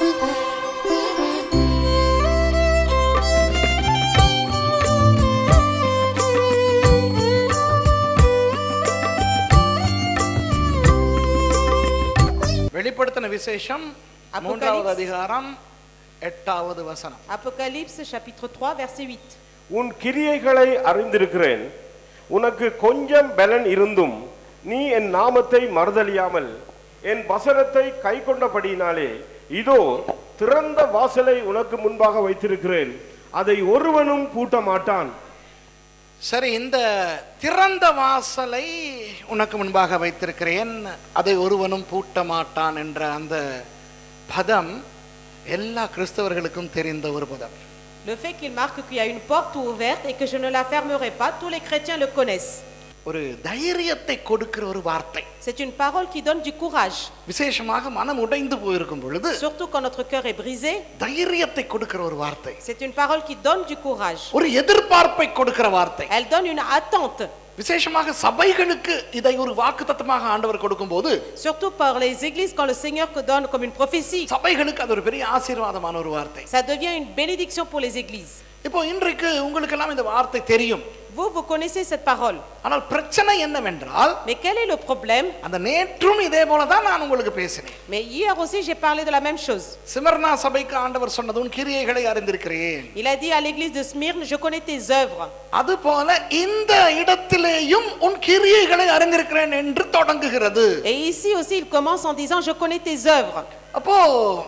வெளிப்படுத்தின விசேஷம் Apocalypse. மூன்றாவது அதிகாரம் எட்டாவது வசனம் Apocalypse chapitre 3 verset 8. உன் கிரியைகளை அறிந்திருக்கிறேன் உனக்கு கொஞ்சம் பலன் இருந்தும் நீ என் நாமத்தை மறுதலியாமல் என் வசனத்தை கை கொண்டபடியினாலே இதோ திறந்த வாசலை உனக்கு முன்பாக வைத்திருக்கிறேன் அதை ஒருவனும் பூட்ட மாட்டான் சரி இந்த திறந்த வாசலை உனக்கு முன்பாக வைத்திருக்கிறேன் அதை ஒருவனும் பூட்ட மாட்டான் என்ற அந்த பதம் எல்லா கிறிஸ்தவர்களுக்கும் தெரிந்த ஒரு பதம் Le fait qu'il marque qu'il y a une porte ouverte et que je ne la fermerai pas, tous les chrétiens le connaissent. ஒரு தைரியத்தை கொடுக்கிற ஒரு வார்த்தை C'est une parole qui donne du courage, விசேஷமாக மனம் உடைந்து போயிருக்கும் பொழுது surtout quand notre cœur est brisé. தைரியத்தை கொடுக்கிற ஒரு வார்த்தை C'est une parole qui donne du courage. ஒரு எதிர்பார்ப்பை கொடுக்கிற வார்த்தை Elle donne une attente, விசேஷமாக சபைகளுக்கு இதை ஒரு வாக்குத்தத்தமாக ஆண்டவர் கொடுக்கும்போது surtout par les églises quand le Seigneur que donne comme une prophétie. சபைகளுக்கு அது ஒரு பெரிய ஆசீர்வாதமான ஒரு வார்த்தை Ça devient une bénédiction pour les églises. இப்போ இன்றைக்கு உங்களுக்கெல்லாம் இந்த வார்த்தை தெரியும் Vous, vous connaissez cette parole. ஆனால் பிரச்சனை என்னவென்றால் Mais quel est le problème அந்த நேற்றும் இதே போல தான் நான் உங்களுக்கு பேசினேன் Mais hier aussi, j'ai parlé de la même chose. Smyrna சபைக்கு ஆண்டவர் சொன்னது உன் கிரியைகளை அறிந்திருக்கிறேன் Il a dit à l'église de Smyrne, je connais tes œuvres. அதுபோல இந்த இடத்திலேயும் உன் கிரியைகளை அறிந்திருக்கிறேன் என்று தொடங்குகிறது Et ici aussi, il commence en disant, je connais tes œuvres. அப்போ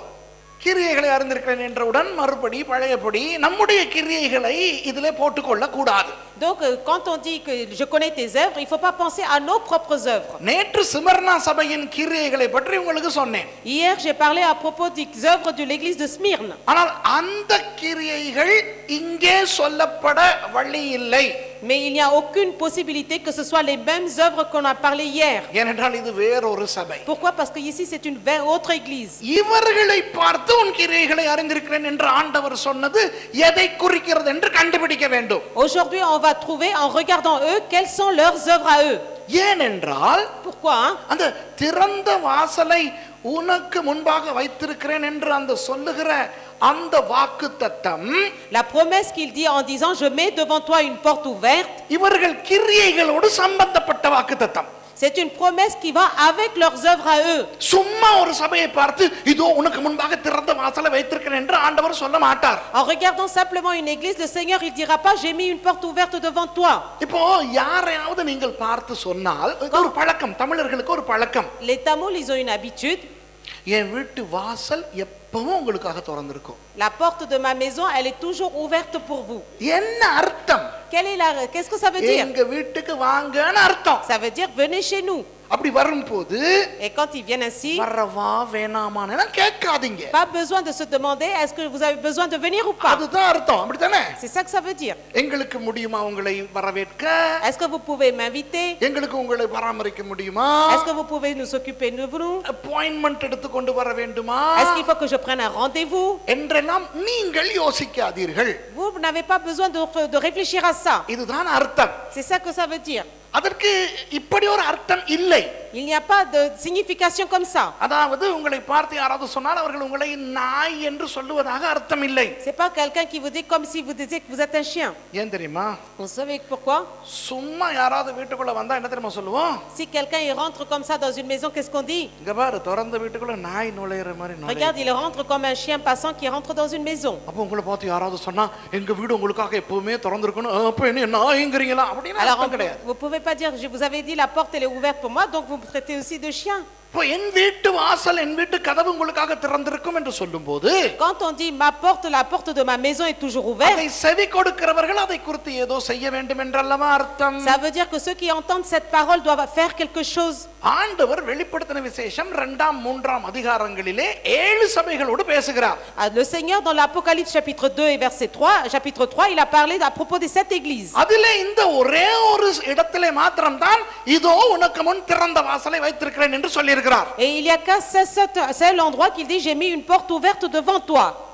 கிரியைகளை அறிந்திருக்கிறேன் என்றவுடன் மறுபடி பழையபடி நம்முடைய கிரியைகளை இதிலே போட்டுக்கொள்ள கூடாது Donc, euh, quand on dit que je connais tes œuvres, il ne faut pas penser à nos propres œuvres. நேற்று சிமர்னா சபையின் கிரியைகளை பற்றி உங்களுக்கு சொன்னேன் Hier, j'ai parlé à propos des œuvres de l'église de Smyrne. ஆனால் அந்த கிரியைகள் இங்கே சொல்லப்பட வழி இல்லை Mais il n'y a aucune possibilité que ce soit les mêmes œuvres qu'on a parlé hier. ஏனென்றால் இது வேறொரு சபை Pourquoi Parce que ici, c'est une ve- autre église. இவர்களை பார்த்து உன் கிரியைகளை அறிந்திருக்கிறேன் என்று ஆண்டவர் சொன்னது எதை குறிக்கிறது என்று கண்டுபிடிக்க வேண்டும் Aujourd'hui, on va trouver, en regardant eux, quelles sont leurs œuvres à eux. ஏனென்றால் Pourquoi hein அந்த திறந்த வாசலை உனக்கு முன்பாக வைத்திருக்கிறேன் என்று அந்த சொல்லுகிற அந்த வாக்கு தத்தம் La promesse qu'il dit en disant Je mets devant toi une porte ouverte, இவர்கள் கிரியைகளோடு சம்பந்தப்பட்ட வாக்கு தத்தம் c'est une promesse qui va avec leurs œuvres à eux. சும்மா ஒரு சபையை பார்த்து இதோ உனக்கு முன்பாக திறந்த வாசலை வைத்திருக்கிறேன் என்று ஆண்டவர் சொல்ல மாட்டார் En regardant simplement une église, le Seigneur il dira pas J'ai mis une porte ouverte devant toi. இப்போ யாரையாவது நீங்கள் பார்த்து சொன்னால் இது ஒரு பழக்கம் தமிழர்களுக்கு ஒரு பழக்கம் Les Tamouls, ils ont une habitude என் வீட்டு வாசல் எப்பவும் உங்களுக்காக திறந்திருக்கும் la porte de ma maison, elle est toujours ouverte pour vous. என்ன அர்த்தம் Quelle est la... Qu'est-ce que ça veut dire எங்க வீட்டுக்கு வாங்கன்னு அர்த்தம் Ça veut dire Venez chez nous. அப்படி வரும்போது Et quand ils viennent ainsi, வரவா வேணாமான்னு கேட்காதீங்க pas besoin de se demander Est-ce que vous avez besoin de venir ou pas அதுதான் அர்த்தம் அப்படித்தானே C'est ça que ça veut dire. எங்களுக்கு முடியுமா உங்களை வரவேற்க Est-ce que vous pouvez m'inviter எங்களுக்கு உங்களை பராமரிக்க முடியுமா Est-ce que vous pouvez nous occuper de vous appointment எடுத்துக்கொண்டு வர வேண்டுமா Est-ce qu'il faut que je prenne un rendez-vous என்றெல்லாம் நீங்கள் யோசிக்காதீர்கள் Vous, vous n'avez pas besoin de, de réfléchir à ça. இதுதான் அர்த்தம் C'est ça que ça veut dire. அதற்கு இப்படி ஒரு அர்த்தம் இல்லை Il n'y a pas de signification comme ça. அதாவது உங்களை பார்த்து யாராவது சொன்னால் அவர்கள் உங்களை நாய் என்று சொல்லுவதாக அர்த்தம் இல்லை C'est pas quelqu'un qui vous dit comme si vous disiez que vous êtes un chien. ஏன் தெரியுமா Vous savez pourquoi சும்மா யாராவது வீட்டுக்குள்ள வந்தா என்ன தெரியுமா சொல்லுவோம் Si quelqu'un il rentre comme ça dans une maison, qu'est-ce qu'on dit இங்க பாரு திறந்த வீட்டுக்குள்ள நாய் நுழையிற மாதிரி நுழையுது. Regarde, il rentre comme un chien passant qui rentre dans une maison. அப்போ உங்களை பார்த்து யாராவது சொன்னா எங்க வீடு உங்களுக்காக எப்பவுமே திறந்திருக்கணும் "ஆ, அப்ப என்ன நாய்ங்கிறீங்களா அப்படின்னு Alors, அர்த்தம் on- கிடையாது vous pouvez pas dire, je vous avais dit, la porte elle est ouverte pour moi, donc vous me traitez aussi de chien. இப்போ என் வீட்டு வாசல் என் வீட்டு கதவு உங்களுக்காக திறந்திருக்கும் என்று சொல்லும்போது Quand on dit ma porte, la porte de ma maison est toujours ouverte, அதை செவி கொடுக்கிறவர்கள் அதை குறித்து ஏதோ செய்ய வேண்டும் என்றல்லவா அர்த்தம் ça veut dire que ceux qui entendent cette parole doivent faire quelque chose. ஆண்டவர் வெளிப்படுத்தின விசேஷம் இரண்டாம் மூன்றாம் அதிகாரங்களிலே ஏழு சபைகளோடு பேசுகிறார் Ah, Le Seigneur, dans l'Apocalypse chapitre 2 et verset 3, chapitre 3, il a parlé à propos des sept églises. அதிலே இந்த ஒரே ஒரு இடத்திலே மாத்திரம்தான் இதோ உனக்கு முன் திறந்த வாசலை வைத்திருக்கிறேன் என்று சொல்லியிருக்கிறார் Et il y a qu'à ce seul- seul endroit qu'il dit, j'ai mis une porte ouverte devant toi.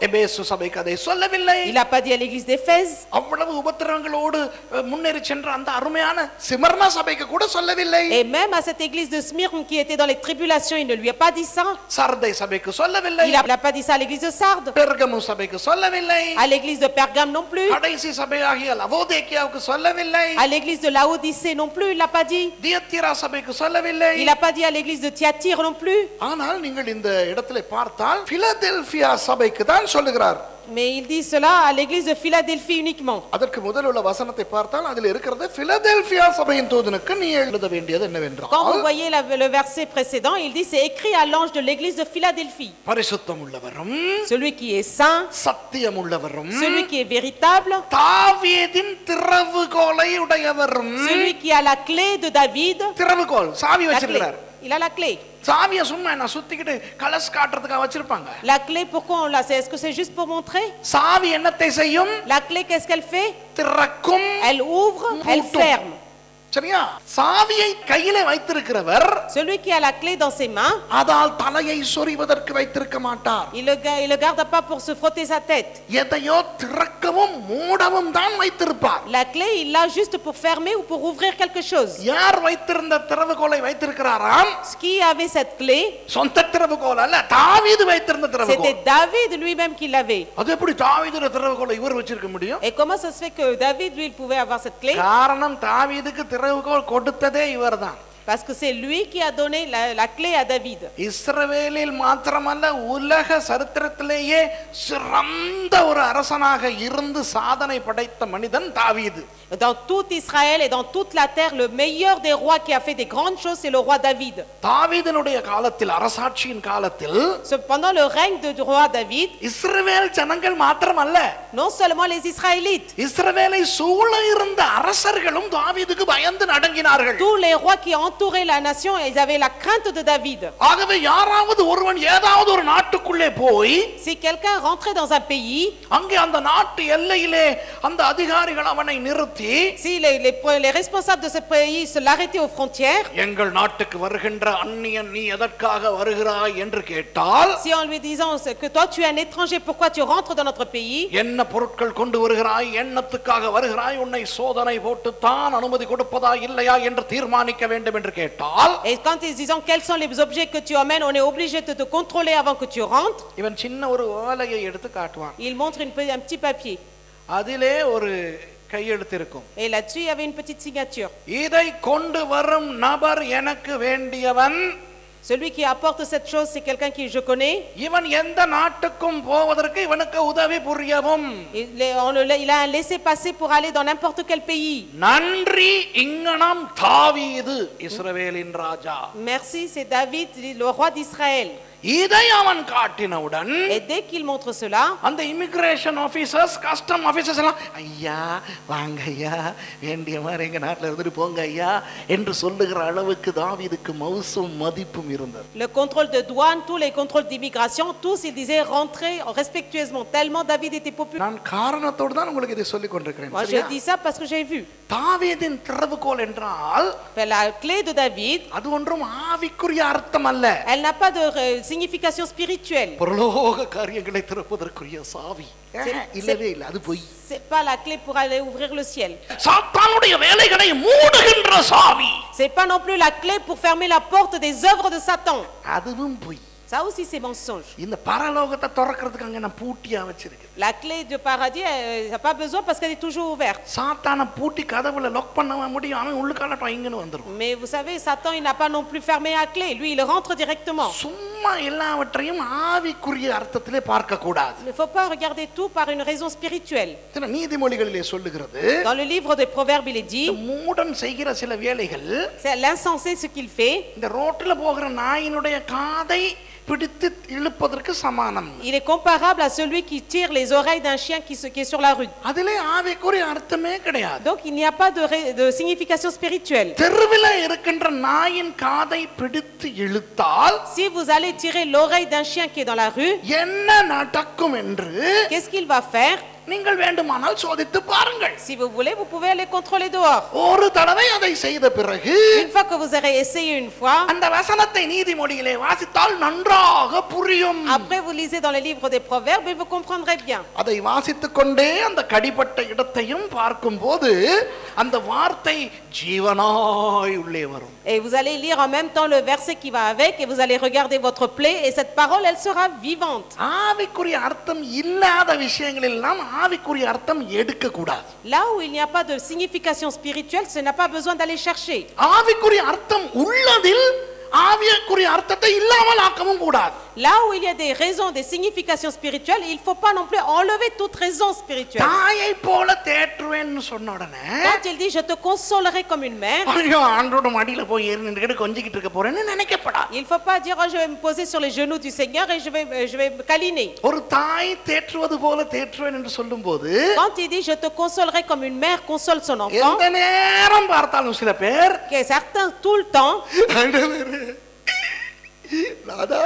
எபேசு சபைக்கு அதை சொல்லவில்லை Il n'a pas dit à l'église d'Éphèse. அவ்வளவு உபத்திரவங்களோடு அஹ், முன்னேறி சென்ற அந்த அருமையான சிமர்னா சபைக்கு கூட சொல்லவில்லை Et même à cette église de Smyrne qui était dans les tribulations, il ne lui a pas dit ça. Sardis சபைக்கு சொல்லவில்லை Il n'a pas dit ça à l'église de Sardes, பெர்கமு சபைக்கு சொல்லவில்லை à l'église de Pergame non plus, கடைசி சபையாகிய லவோதேக்கியாவுக்கு சொல்லவில்லை à l'église de Laodicée non plus, il l'a pas dit. தியத்திரா சபைக்கு சொல்லவில்லை Il n'a pas dit à l'église de Thyatire non plus. ஆனால் நீங்கள் இந்த இடத்துல பார்த்தால் பிலதெல்பியா சபைக்கு தான் சொல்லுகிறார் Mais il dit cela à l'église de Philadelphie uniquement. அதற்கு முதல் உள்ள வசனத்தை பார்த்தால் அதில் இருக்கிறது பிலதெல்பியா சபையின் தூதனுக்கு நீ எழுத வேண்டியது Quand vous என்னவென்றால் voyez la- le verset précédent, il dit c'est écrit à l'ange de l'église de Philadelphie. பரிசுத்தம் உள்ளவரும் Celui qui est saint, சத்தியம் உள்ளவரும் celui qui est véritable, தாவீதின் திறவுகோலை உடையவரும் celui qui a la clé de David. திறவுகோல் சாவி La clé. வச்சிருக்கிறார் Il a la clé. சாவியை சும்மா என்ன சுத்திக்கிட்டு கலஸ் காட்டுறதுக்காக வச்சிருப்பாங்க La clé, pourquoi on l'a C'est- Est-ce que c'est juste pour montrer சாவி என்னத்தை செய்யும் La clé, qu'est-ce qu'elle fait திறக்கும் Elle ouvre, elle Mouton. ferme. சரியா சாவியை கையிலே வைத்திருக்கிறவர் Celui qui a la clé dans ses mains, அதால் தலையை சொறிவதற்கு வைத்திருக்க மாட்டார் il le, ga- il le garde pas pour se frotter sa tête. எதையோ திறக்கவும் மூடவும் தான் வைத்திருப்பார் La clé, il l'a juste pour fermer ou pour ouvrir quelque chose. யார் வைத்திருந்த திறவுகோலை வைத்திருக்கிறாராம் Qui avait cette clé சொந்த திறவுகோல் அல்ல தாவீது வைத்திருந்த திறவுகோல் C'était David lui-même qui l'avait. அது எப்படி தாவீதுல திறவுகோலை இவர் வச்சிருக்க முடியும் Et comment ça se fait que David, lui, il pouvait avoir cette clé காரணம் தாவீதுக்கு திறவுகோல் கொடுத்ததே இவர்தான் Parce que c'est lui qui a donné la, la clé à David. இஸ்ரவேலில் மாத்திரமல்ல உலக சரித்திரத்திலேயே சிறந்த ஒரு அரசனாக இருந்து சாதனை படைத்த மனிதன் தாவீது Dans tout Israël et dans toute la terre, le meilleur des rois qui a fait des grandes choses, c'est le roi David. தாவீதனுடைய காலத்தில் அரசாட்சியின் காலத்தில் Ce- Pendant le règne de- du roi David, இஸ்ரவேல் ஜனங்கள் மாத்திரமல்ல non seulement les Israélites, இஸ்ரவேலை சூழ இருந்த அரசர்களும் தாவீதுக்கு பயந்து நடுங்கினார்கள் tous les rois qui entouraient la nation, ils avaient la crainte de David. ஆகவே யாராவது ஒருவன் ஏதாவது ஒரு நாட்டுக்குள்ளே போய் Si quelqu'un rentrait dans un pays, அங்கே அந்த நாட்டு எல்லையிலே அந்த அதிகாரிகள் அவனை நிறுத்தி si les, les- les responsables de ce pays se l'arrêtaient aux frontières, எங்கள் நாட்டுக்கு வருகின்ற அந்நியன் நீ எதற்காக வருகிறாய் என்று கேட்டால் si en lui disant que toi tu es un étranger, pourquoi tu rentres dans notre pays என்ன பொருட்கள் கொண்டு வருகிறாய் எண்ணத்துக்காக வருகிறாய் உன்னை சோதனை போட்டுத்தான் அனுமதி கொடுப்பதா இல்லையா என்று தீர்மானிக்க வேண்டும் என்று கேட்டால் Et quand ils disent quels sont les objets que tu emmènes, on est obligé de te contrôler avant que tu rentres. இவன் சின்ன ஒரு ஓலையை எடுத்து காட்டுவான் Il montre une pe- un petit papier. அதிலே ஒரு கையெழுத்து இருக்கும் Et là-dessus, il y avait une petite signature. இதை கொண்டு வரும் நபர் எனக்கு வேண்டியவன் Celui qui apporte cette chose, c'est quelqu'un qui je connais. இவன் எந்த நாட்டுக்கும் போவதற்கு இவனுக்கு உதவி புரியவும் Il, est- on le- il a un laissez-passer pour aller dans n'importe quel pays. நன்றி இங்கனம் தாவீது இஸ்ரவேலின் ராஜா Merci, c'est David, le roi d'Israël. இதை அவன் காட்டினவுடன் Et dès qu'il montre cela, அந்த இமிகிரேஷன் ஆபீசர்ஸ் கஸ்டம் ஆபீசர்ஸ் எல்லாம் ஐயா வாங்க ஐயா வேண்டிய மாதிரி எங்க நாட்டுல இருந்துட்டு போங்க ஐயா என்று சொல்லுகிற அளவுக்கு தாவீதுக்கு மவுசும் மதிப்பும் இருந்தது le contrôle de douane, tous les contrôles d'immigration, tous ils disaient rentrer respectueusement, tellement David était populaire. நான் காரணத்தோடு தான் உங்களுக்கு இதை சொல்லிக் கொண்டிருக்கிறேன் Moi, je சரியா? dis ça parce que j'ai vu. தாவீதின் திறவுகோல் என்றால் Mais La clé de David, அது ஒன்றும் ஆவிக்குரிய அர்த்தம் அல்ல elle n'a pas de euh, signification spirituelle. பரலோக காரியங்களை திறப்பதற்குரிய சாவி சரி, இல்லவே இல்லை அது பொய் C'est pas la clé pour aller ouvrir le ciel. சாத்தானுடைய வேலைகளை மூடுகின்ற சாவி C'est pas non plus la clé pour fermer la porte des œuvres de Satan. அதுவும் பொய் Ça aussi, c'est mensonge. இந்த பரலோகத்தை திறக்கிறதுக்கு அங்க நான் பூட்டியா வச்சிருக்கேன் La clé du paradis, elle n'a pas besoin parce qu'elle est toujours ouverte. சாத்தானை பூட்டி கதவுல லாக் பண்ண முடியும் அவன் உள்ளுக்கால இங்கன்னு வந்துடும் Mais vous savez, Satan, il n'a pas non plus fermé la clé. Lui, il rentre directement. சும்மா எல்லாவற்றையும் ஆவிக்குரிய அர்த்தத்திலே பார்க்க கூடாது Il ne faut pas regarder tout par une raison spirituelle. சில நீதிமொழிகளிலே சொல்லுகிறது Dans le livre des Proverbes, il est dit, இந்த மூடன் செய்கிற சில வேலைகள் c'est l'insensé ce qu'il fait. இந்த ரோட்ல போகிற நாயினுடைய காதை பிடித்து இழுப்பதற்கு சமானம் Il est comparable à celui qui tire les oreilles d'un chien qui, se- qui est sur la rue. அதிலே ஆவிக்குரிய அர்த்தமே கிடையாது Donc, il n'y a pas de, ré- de signification spirituelle. தெருவில் இருக்கின்ற நாயின் காதை பிடித்து இழுத்தால் Si vous allez tirer l'oreille d'un chien qui est dans la rue, என்ன நடக்கும் என்று qu'est-ce qu'il va faire நீங்கள் வேண்டுமானால் சோதித்து பாருங்கள் Si vous voulez, vous pouvez aller contrôler dehors. ஒரு தடவை அதை செய்த பிறகு Une fois que vous aurez essayé une fois, அந்த வசனத்தை நீதிமொழியிலே வாசித்தால் நன்றாக புரியும் après vous lisez dans les livres des proverbes et vous comprendrez bien. அதை வாசித்துக் கொண்டே அந்த கடிப்பட்ட இடத்தையும் பார்க்கும்போது அந்த வார்த்தை ஜீவனாய் உள்ளே வரும் Et vous allez lire en même temps le verset qui va avec et vous allez regarder votre plaie et cette parole, elle sera vivante. ஆவிக்குரிய அர்த்தம் இல்லாத விஷயங்களெல்லாம் ஆவிக்குரிய அர்த்தம் எடுக்க கூடாது Là où il n'y a pas de signification spirituelle, ce n'a pas besoin d'aller chercher. ஆவிக்குரிய அர்த்தம் உள்ளதில் ஆவியக்குரிய அர்த்தத்தை இல்லாமல் ஆக்கவும் கூடாது Là où il y a des raisons, des significations spirituelles, il ne faut pas non plus enlever toute raison spirituelle. தாயை போல தேற்றுவேன்னு சொன்ன உடனே Quand il dit je te consolerai comme une mère, ஐயோ ஆண்டோட மடியில போய் ஏறி நின்றுக்கிட்டு கொஞ்சிக்கிட்டு இருக்க போறேன்னு நினைக்கப்படாது il ne faut pas dire oh, je vais me poser sur les genoux du Seigneur et je vais, euh, je vais me câliner. ஒரு தாய் தேற்றுவது போல தேற்றுவேன் என்று சொல்லும்போது Quand il dit je te consolerai comme une mère console son enfant, எந்த நேரம் பார்த்தாலும் சில பேர் que certains tout le temps, ஆண்டவரே, நாதா,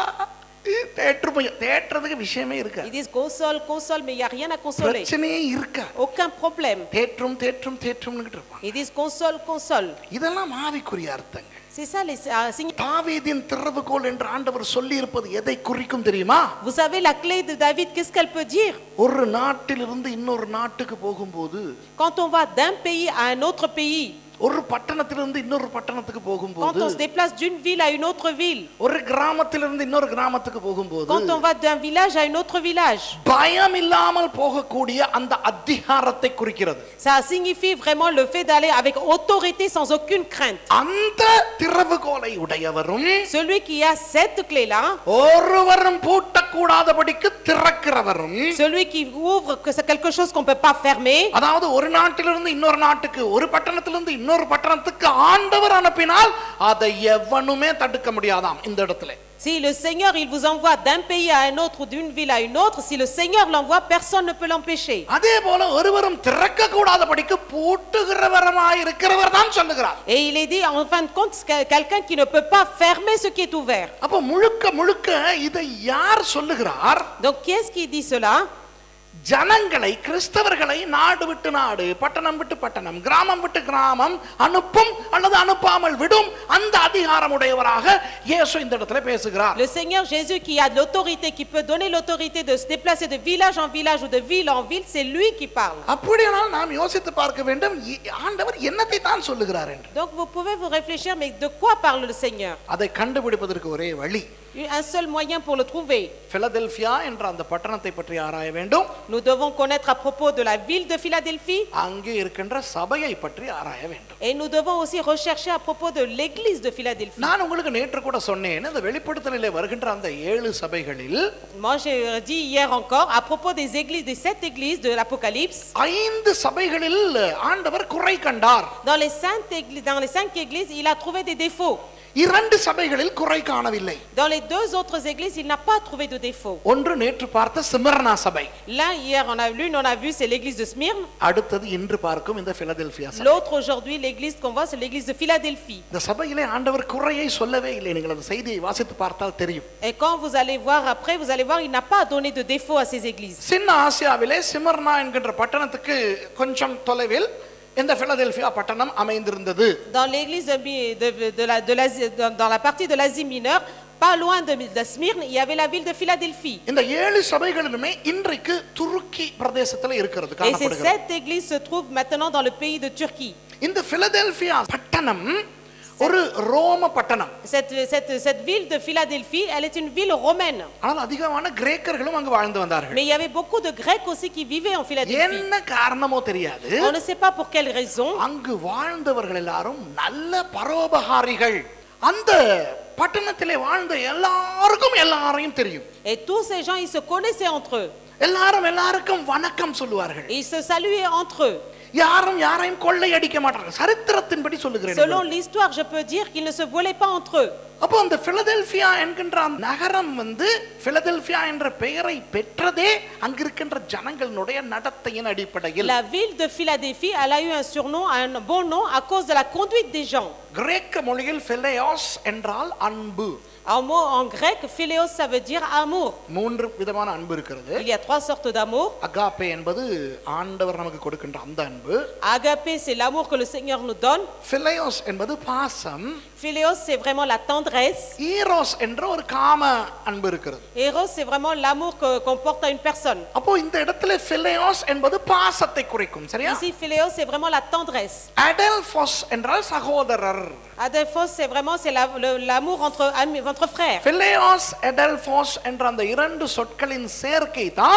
தேற்று பையன் தேற்றுறதுக்கு விஷயமே இருக்கா ils disent console, console, mais il n'y a rien à consoler. பிரச்சனையே இருக்கா Aucun problème. தேற்றும் தேற்றும் தேற்றும்னு இருப்பாங்க Ils disent console, console. இதெல்லாம் ஆவிக்குரிய அர்த்தங்க C'est ça les euh, signes. தாவீதின் திறவுகோல் என்று ஆண்டவர் சொல்லி இருப்பது எதை குறிக்கும் தெரியுமா Vous savez, la clé de David, qu'est-ce qu'elle peut dire ஒரு நாட்டிலிருந்து இன்னொரு நாட்டுக்கு போகும்போது Quand on va d'un pays à un autre pays, ஒரு பட்டணத்திலிருந்து இன்னொரு பட்டணத்துக்கு quand போகும்போது on se déplace d'une ville à une autre ville, ஒரு கிராமத்திலிருந்து இன்னொரு கிராமத்துக்கு போகும்போது quand on va d'un village à un autre village, பயம் இல்லாமல் போகக்கூடிய அந்த அதிகாரத்தை குறிக்கிறது ça signifie vraiment le fait d'aller avec autorité sans aucune crainte. அந்த திறவுகோலை உடையவரும் Celui qui a cette clé-là, ஒருவரும் பூட்டக்கூடாதபடிக்கு திறக்கிறவரும் celui qui ouvre que c'est quelque chose qu'on ne peut pas fermer, அதாவது ஒரு நாட்டிலிருந்து இன்னொரு நாட்டுக்கு ஒரு பட்டணத்திலிருந்து இன்னொரு பட்டணத்துக்கு ஆண்டவர் அனுப்பினால் அதை எவனுமே தடுக்க முடியாதாம் இந்த இடத்துல si le Seigneur il vous envoie d'un pays à un autre ou d'une ville à une autre, si le Seigneur l'envoie, personne ne peut l'empêcher. அதே போல ஒருவரும் திறக்க கூடாதபடிக்கு பூட்டுகிறவரமாய் இருக்கிறவர் தான் சொல்லுகிறார் Et il est dit en fin de compte, c'est quelqu'un qui ne peut pas fermer ce qui est ouvert. அப்ப முழுக்க முழுக்க இதை யார் சொல்லுகிறார் Donc qui est-ce qui dit cela ஜனங்களை கிறிஸ்தவர்களை நாடு விட்டு நாடு பட்டணம் விட்டு பட்டணம் கிராமம் விட்டு கிராமம் அனுப்பும் அல்லது அனுப்பாமல் விடும் அந்த அதிகாரம் உடையவராக இயேசு இந்த இடத்துல பேசுகிறார் Le Seigneur Jésus qui a de l'autorité, qui peut donner l'autorité de se déplacer de village en village ou de ville en ville, c'est lui qui parle. அப்படியானால் நாம் யோசித்து பார்க்க வேண்டும் இ- ஆண்டவர் என்னத்தை தான் சொல்லுகிறார் என்று Donc vous pouvez vous réfléchir, mais de quoi parle le Seigneur அதை கண்டுபிடிப்பதற்கு ஒரே வழி Un seul moyen pour le trouver. Philadelphia என்ற அந்த பட்டணத்தை பற்றி ஆராய வேண்டும் Nous devons connaître à propos de la ville de Philadelphie அங்கே இருக்கின்ற சபையை பற்றி ஆராய வேண்டும் et nous devons aussi rechercher à propos de l'église de Philadelphie. நான் உங்களுக்கு நேற்று கூட சொன்னேன் இந்த வெளிப்படுத்தலிலே வருகின்ற அந்த ஏழு சபைகளில் Moi, j'ai dit hier encore à propos des églises, des sept églises de l'Apocalypse. ஐந்து சபைகளில் ஆண்டவர் குறை கண்டார் Dans les, saintes églises, dans les cinq églises, il a trouvé des défauts. இரண்டு சபைகளில் குறை காணவில்லை Dans les deux autres églises, il n'a pas trouvé de défauts. ஒன்று நேற்று பார்த்த சிமர்னா சபை L'un, hier, on a, l'une, on a vu, c'est l'église de Smyrne. அடுத்தது இன்று பார்க்கும் இந்த பிலதெல்பியா சபை L'autre, aujourd'hui, l'église qu'on voit, c'est l'église de Philadelphie. இந்த சபையிலே ஆண்டவர் குறையை சொல்லவே இல்லை நீங்கள் அந்த செய்தியை வாசித்து பார்த்தால் தெரியும் Et quand vous allez voir après, vous allez voir, il n'a pas donné de défaut à ces églises. சின்ன ஆசியாவிலே சிமர்னா என்கின்ற பட்டணத்துக்கு கொஞ்சம் தொலைவில் இந்த பிலதெல்பியா பட்டணம் அமைந்திருந்தது Dans l'église de, Mi- de, de la, de l'Asie- dans, dans la partie de l'Asie mineure, pas loin de, de Smyrne, il y avait la ville de Philadelphie. இந்த ஏழு சபைகளிலுமே இன்றைக்கு துருக்கி பிரதேசத்துல இருக்கிறது Et ces காணப்படுகிறது sept églises se trouvent maintenant dans le pays de Turquie. இந்த Philadelphia பட்டணம் ஒரு ரோம பட்டணம் Cette, cette, cette ville de Philadelphie, elle est une ville romaine. ஆனால் அதிகமான கிரேக்கர்களும் அங்கு வாழ்ந்து வந்தார்கள் Mais il y avait beaucoup de Grecs aussi qui vivaient en Philadelphie. என்ன காரணமோ தெரியாது On ne sait pas pour quelle raison. அங்கு வாழ்ந்தவர்கள் எல்லாரும் நல்ல பரோபகாரிகள் அந்த பட்டணத்திலே வாழ்ந்த எல்லாருக்கும் எல்லாரையும் தெரியும் Et tous ces gens, ils se connaissaient entre eux. எல்லாரும் எல்லாருக்கும் வணக்கம் சொல்லுவார்கள் Et ils se saluaient entre eux. யாரும் யாரையும் கொள்ளையடிக்க மாட்டார்கள் சரித்திரத்தின்படி சொல்லுகிறேன் Selon l'histoire, je peux dire qu'ils ne se volaient pas entre eux. அப்போ அந்த பிலதெல்பியா என்கின்ற அந்த நகரம் வந்து பிலதெல்பியா என்ற பெயரை பெற்றதே அங்கிருக்கின்ற ஜனங்களினுடைய நடத்தையின் அடிப்படையில் La ville de Philadelphie, elle a eu un surnom, un bon nom à cause de la conduite des gens. கிரேக்க மொழியில் பிலையாஸ் என்றால் அன்பு En mot en grec, phileos, ça veut dire amour. மூன்று விதமான அன்பு இருக்கிறது Il y a trois sortes d'amour. Agape என்பது ஆண்டவர் நமக்கு கொடுக்கின்ற அந்த அன்பு Agapé, c'est l'amour que le Seigneur nous donne. பிலையோஸ் என்பது பாசம் Phileos, c'est vraiment la tendresse. Eros என்ற ஒரு காம அன்பு இருக்கிறது Eros, c'est vraiment l'amour que- qu'on porte à une personne. அப்போ இந்த இடத்துல பிலையோஸ் என்பது பாசத்தை குறிக்கும் சரியா Ici, phileos, c'est vraiment la tendresse. அடல்போஸ் என்றால் சகோதரர் Adelphos, c'est vraiment c'est la- le- l'amour entre amis, entre frères. பிலையாஸ் அடல்போஸ் என்ற அந்த இரண்டு சொற்களின் சேர்க்கை தான்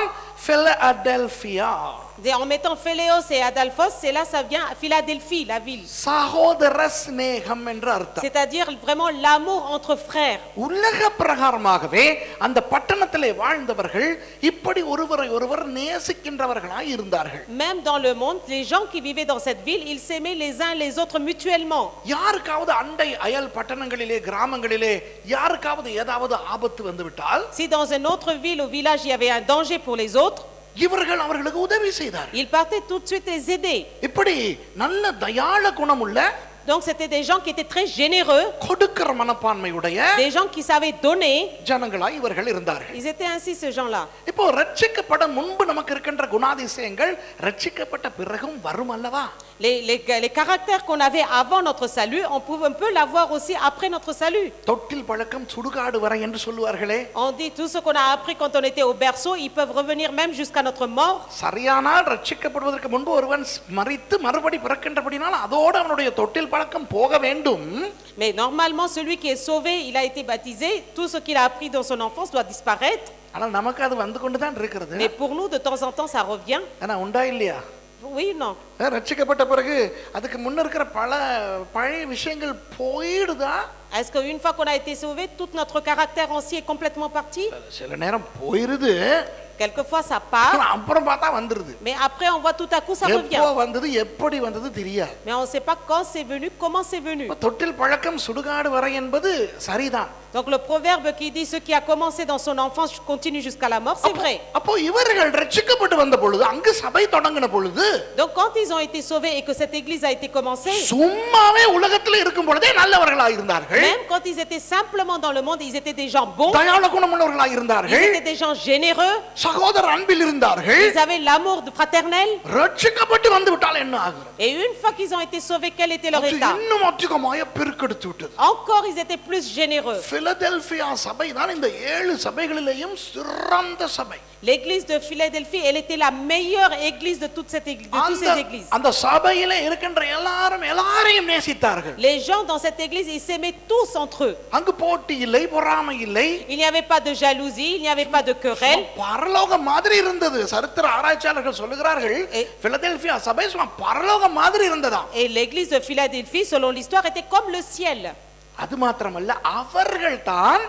Philadelphia Des- En mettant phileos et Adelphos, c'est là, ça vient à Philadelphie, la ville. சகோதர சிநேகம் என்று அர்த்தம் C'est-à-dire vraiment l'amour entre frères. உலக பிரகாரமாகவே அந்த பட்டணத்திலே வாழ்ந்தவர்கள் இப்படி ஒருவரை ஒருவர் நேசிக்கின்றவர்களாய் இருந்தார்கள் Même dans le monde, les gens qui vivaient dans cette ville, ils s'aimaient les uns les autres mutuellement. யாருக்காவது அண்டை அயல் பட்டணங்களிலே கிராமங்களிலே யாருக்காவது ஏதாவது ஆபத்து வந்துவிட்டால் Si dans une autre ville ou village, il y avait un danger pour les autres, இவர்கள் அவர்களுக்கு உதவி செய்தார் ils partaient tout de suite les aider. இப்படி நல்ல தயாள குணமுள்ள Donc c'était des gens qui étaient très généreux, கொடுக்கிற மனப்பான்மையுடைய des gens qui savaient donner. ஜனங்களாய் இவர்கள் இருந்தார்கள் Ils étaient ainsi ces gens-là. இப்போ ரட்சிக்கப்பட முன்பு நமக்கு இருக்கின்ற குணாதிசயங்கள் ரட்சிக்கப்பட்ட பிறகும் வரும் அல்லவா Les, les, les caractères qu'on avait avant notre salut, on peut, on peut l'avoir aussi après notre salut. தொட்டில் பழக்கம் சுடுகாடு வரை என்று சொல்லுவார்களே On dit tout ce qu'on a appris quand on était au berceau, ils peuvent revenir même jusqu'à notre mort. சரியானால் ரட்சிக்கப்படுவதற்கு முன்பு ஒருவன் மறித்து மறுபடி பிறக்கின்றபடினால் அதோடு அவனுடைய தொட்டில் பழக்கம் போக வேண்டும் Mais normalement, celui qui est sauvé, il a été baptisé, tout ce qu'il a appris dans son enfance doit disparaître. ஆனால் நமக்கு அது வந்து கொண்டு தான் இருக்கிறது Mais pour nous, de temps en temps, ça revient. ஆனா உண்டா இல்லையா Oui, non. அஹ் ரட்சிக்கப்பட்ட பிறகு அதுக்கு முன்ன இருக்கிற பல பழைய விஷயங்கள் போயிடுதா Est-ce qu'une fois qu'on a été sauvé, tout notre caractère ancien est complètement parti சில நேரம் போயிருது Quelquefois, ça part, ஆனா அப்புறம் பார்த்தா வந்துருது mais après, on voit tout à coup, ça எப்போ revient. வந்தது எப்படி வந்தது தெரியாது Mais on ne sait pas quand c'est venu, comment c'est venu. இப்ப தொட்டில் பழக்கம் சுடுகாடு வரை என்பது சரிதான் Donc le proverbe qui dit ce qui a commencé dans son enfance continue jusqu'à la mort, c'est vrai. அப்போ இவர்கள் ரட்சிக்கப்பட்டு வந்த பொழுது அங்கு சபை தொடங்கின பொழுது Donc quand ils ont été sauvés et que cette église a été commencée, சும்மாவே உலகத்தில் இருக்கும் பொழுதே நல்லவர்களாக இருந்தார்கள் même quand ils étaient simplement dans le monde, ils étaient des gens bons, தயாள குணமுள்ளவர்களாக ils இருந்தார்கள் étaient des gens généreux, சகோதர அன்பில் இருந்தார்கள் ils avaient l'amour de fraternel. ரட்சிக்கப்பட்டு வந்து விட்டால் என்ன ஆகும் Et une fois qu'ils ont été sauvés, quel était leur அது état இன்னும் அதிகமாய பெருக்கெடுத்து விட்டது Encore, ils étaient plus généreux. Philadelphia சபை தான் இந்த ஏழு சபைகளிலேயும் சிறந்த சபை L'église de Philadelphie, elle était la meilleure église de, toute cette église, de toutes அந்த ces églises. அந்த சபையில இருக்கின்ற எல்லாரும் எல்லாரையும் நேசித்தார்கள் Les gens dans cette église, ils s'aimaient tous entre eux. அங்கு போட்டி இல்லை பொறாமை இல்லை Il n'y avait pas de jalousie, il n'y avait pas de querelle. பரலோக மாதிரி இருந்தது சரித்திர ஆராய்ச்சியாளர்கள் சொல்லுகிறார்கள் ஏ- பிலடெல்பியா சபை சும்மா பரலோக மாதிரி இருந்ததாம் Et l'église de Philadelphie, selon l'histoire, était comme le ciel. அது மாத்திரமல்ல அவர்கள் தான்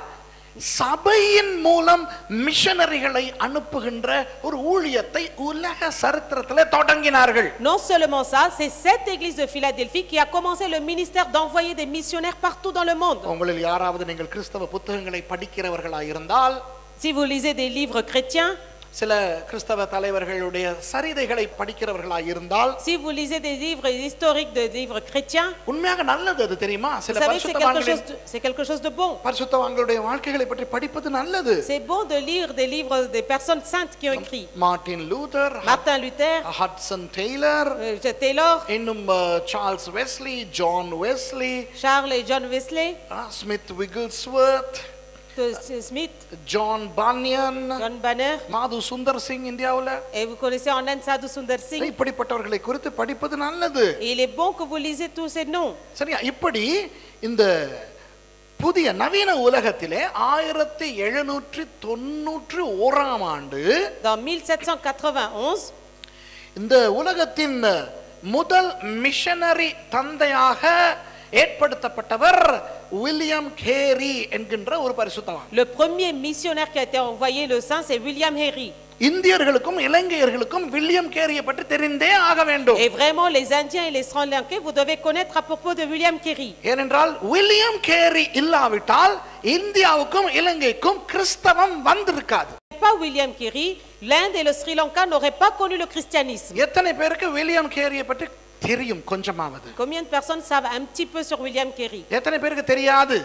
சபையின் மூலம் மிஷனரிகளை அனுப்புகின்ற ஒரு ஊழியத்தை உலக சரித்திரத்திலே தொடங்கினார்கள் Non seulement ça, c'est cette église de Philadelphie qui a commencé le ministère d'envoyer des missionnaires partout dans le monde. உங்களில் யாராவது நீங்கள் கிறிஸ்தவ புத்தகங்களை படிக்கிறவர்களாக இருந்தால் Si vous lisez des livres chrétiens, சில கிறிஸ்தவ தலைவர்களுடைய சரிதைகளை படிக்கிறவர்களாக இருந்தால் si vous lisez des livres historiques de livres chrétiens, உண்மையாக நல்லது அது தெரியுமா vous சில savez, c'est quelque, chose பரிசுத்தவான்களின் de, c'est quelque chose de bon. பரிசுத்தவான்களுடைய வாழ்க்கைகளை பற்றி படிப்பது நல்லது C'est bon de lire des livres des personnes saintes qui ont écrit. Martin Luther Martin Luther, Hudson Taylor euh, Taylor, இன்னும் Charles Wesley John Wesley Charles et John Wesley, Smith Wigglesworth euh, Smith, John Bunyan John Banner, மாது சுந்தர் சிங் இந்தியாவுல et vous connaissez en Inde Sadhu Sundar Singh. இப்படிப்பட்டவர்களை குறித்து படிப்பது நல்லது Et il est bon que vous lisez tous ces noms. சரியா இப்படி இந்த புதிய நவீன உலகத்திலே ஆயிரத்தி எழுநூற்றி தொண்ணூற்றி ஓராம் ஆண்டு Dans 1791, இந்த உலகத்தின் முதல் மிஷனரி தந்தையாக ஏற்படுத்தப்பட்டவர் வில்லியம் கேரி என்கின்ற ஒரு பரிசுத்தவான் le premier missionnaire qui a été envoyé le saint, c'est William Henry. இந்தியர்களுக்கும் இலங்கையர்களுக்கும் வில்லியம் கேரியை பற்றி தெரிந்தே ஆக வேண்டும் Et vraiment, les Indiens et les Sri Lankais, vous devez connaître à propos de William Carey. ஏனென்றால் வில்லியம் கேரி இல்லாவிட்டால் இந்தியாவுக்கும் இலங்கைக்கும் கிறிஸ்தவம் வந்திருக்காது Pas William Carey, l'Inde et le Sri Lanka n'auraient pas connu le christianisme. எத்தனை பேருக்கு வில்லியம் கேரியை பற்றி தெரியும் கொஞ்சமாவது Combien de personnes savent un petit peu sur William Carey எத்தனை பேருக்கு தெரியாது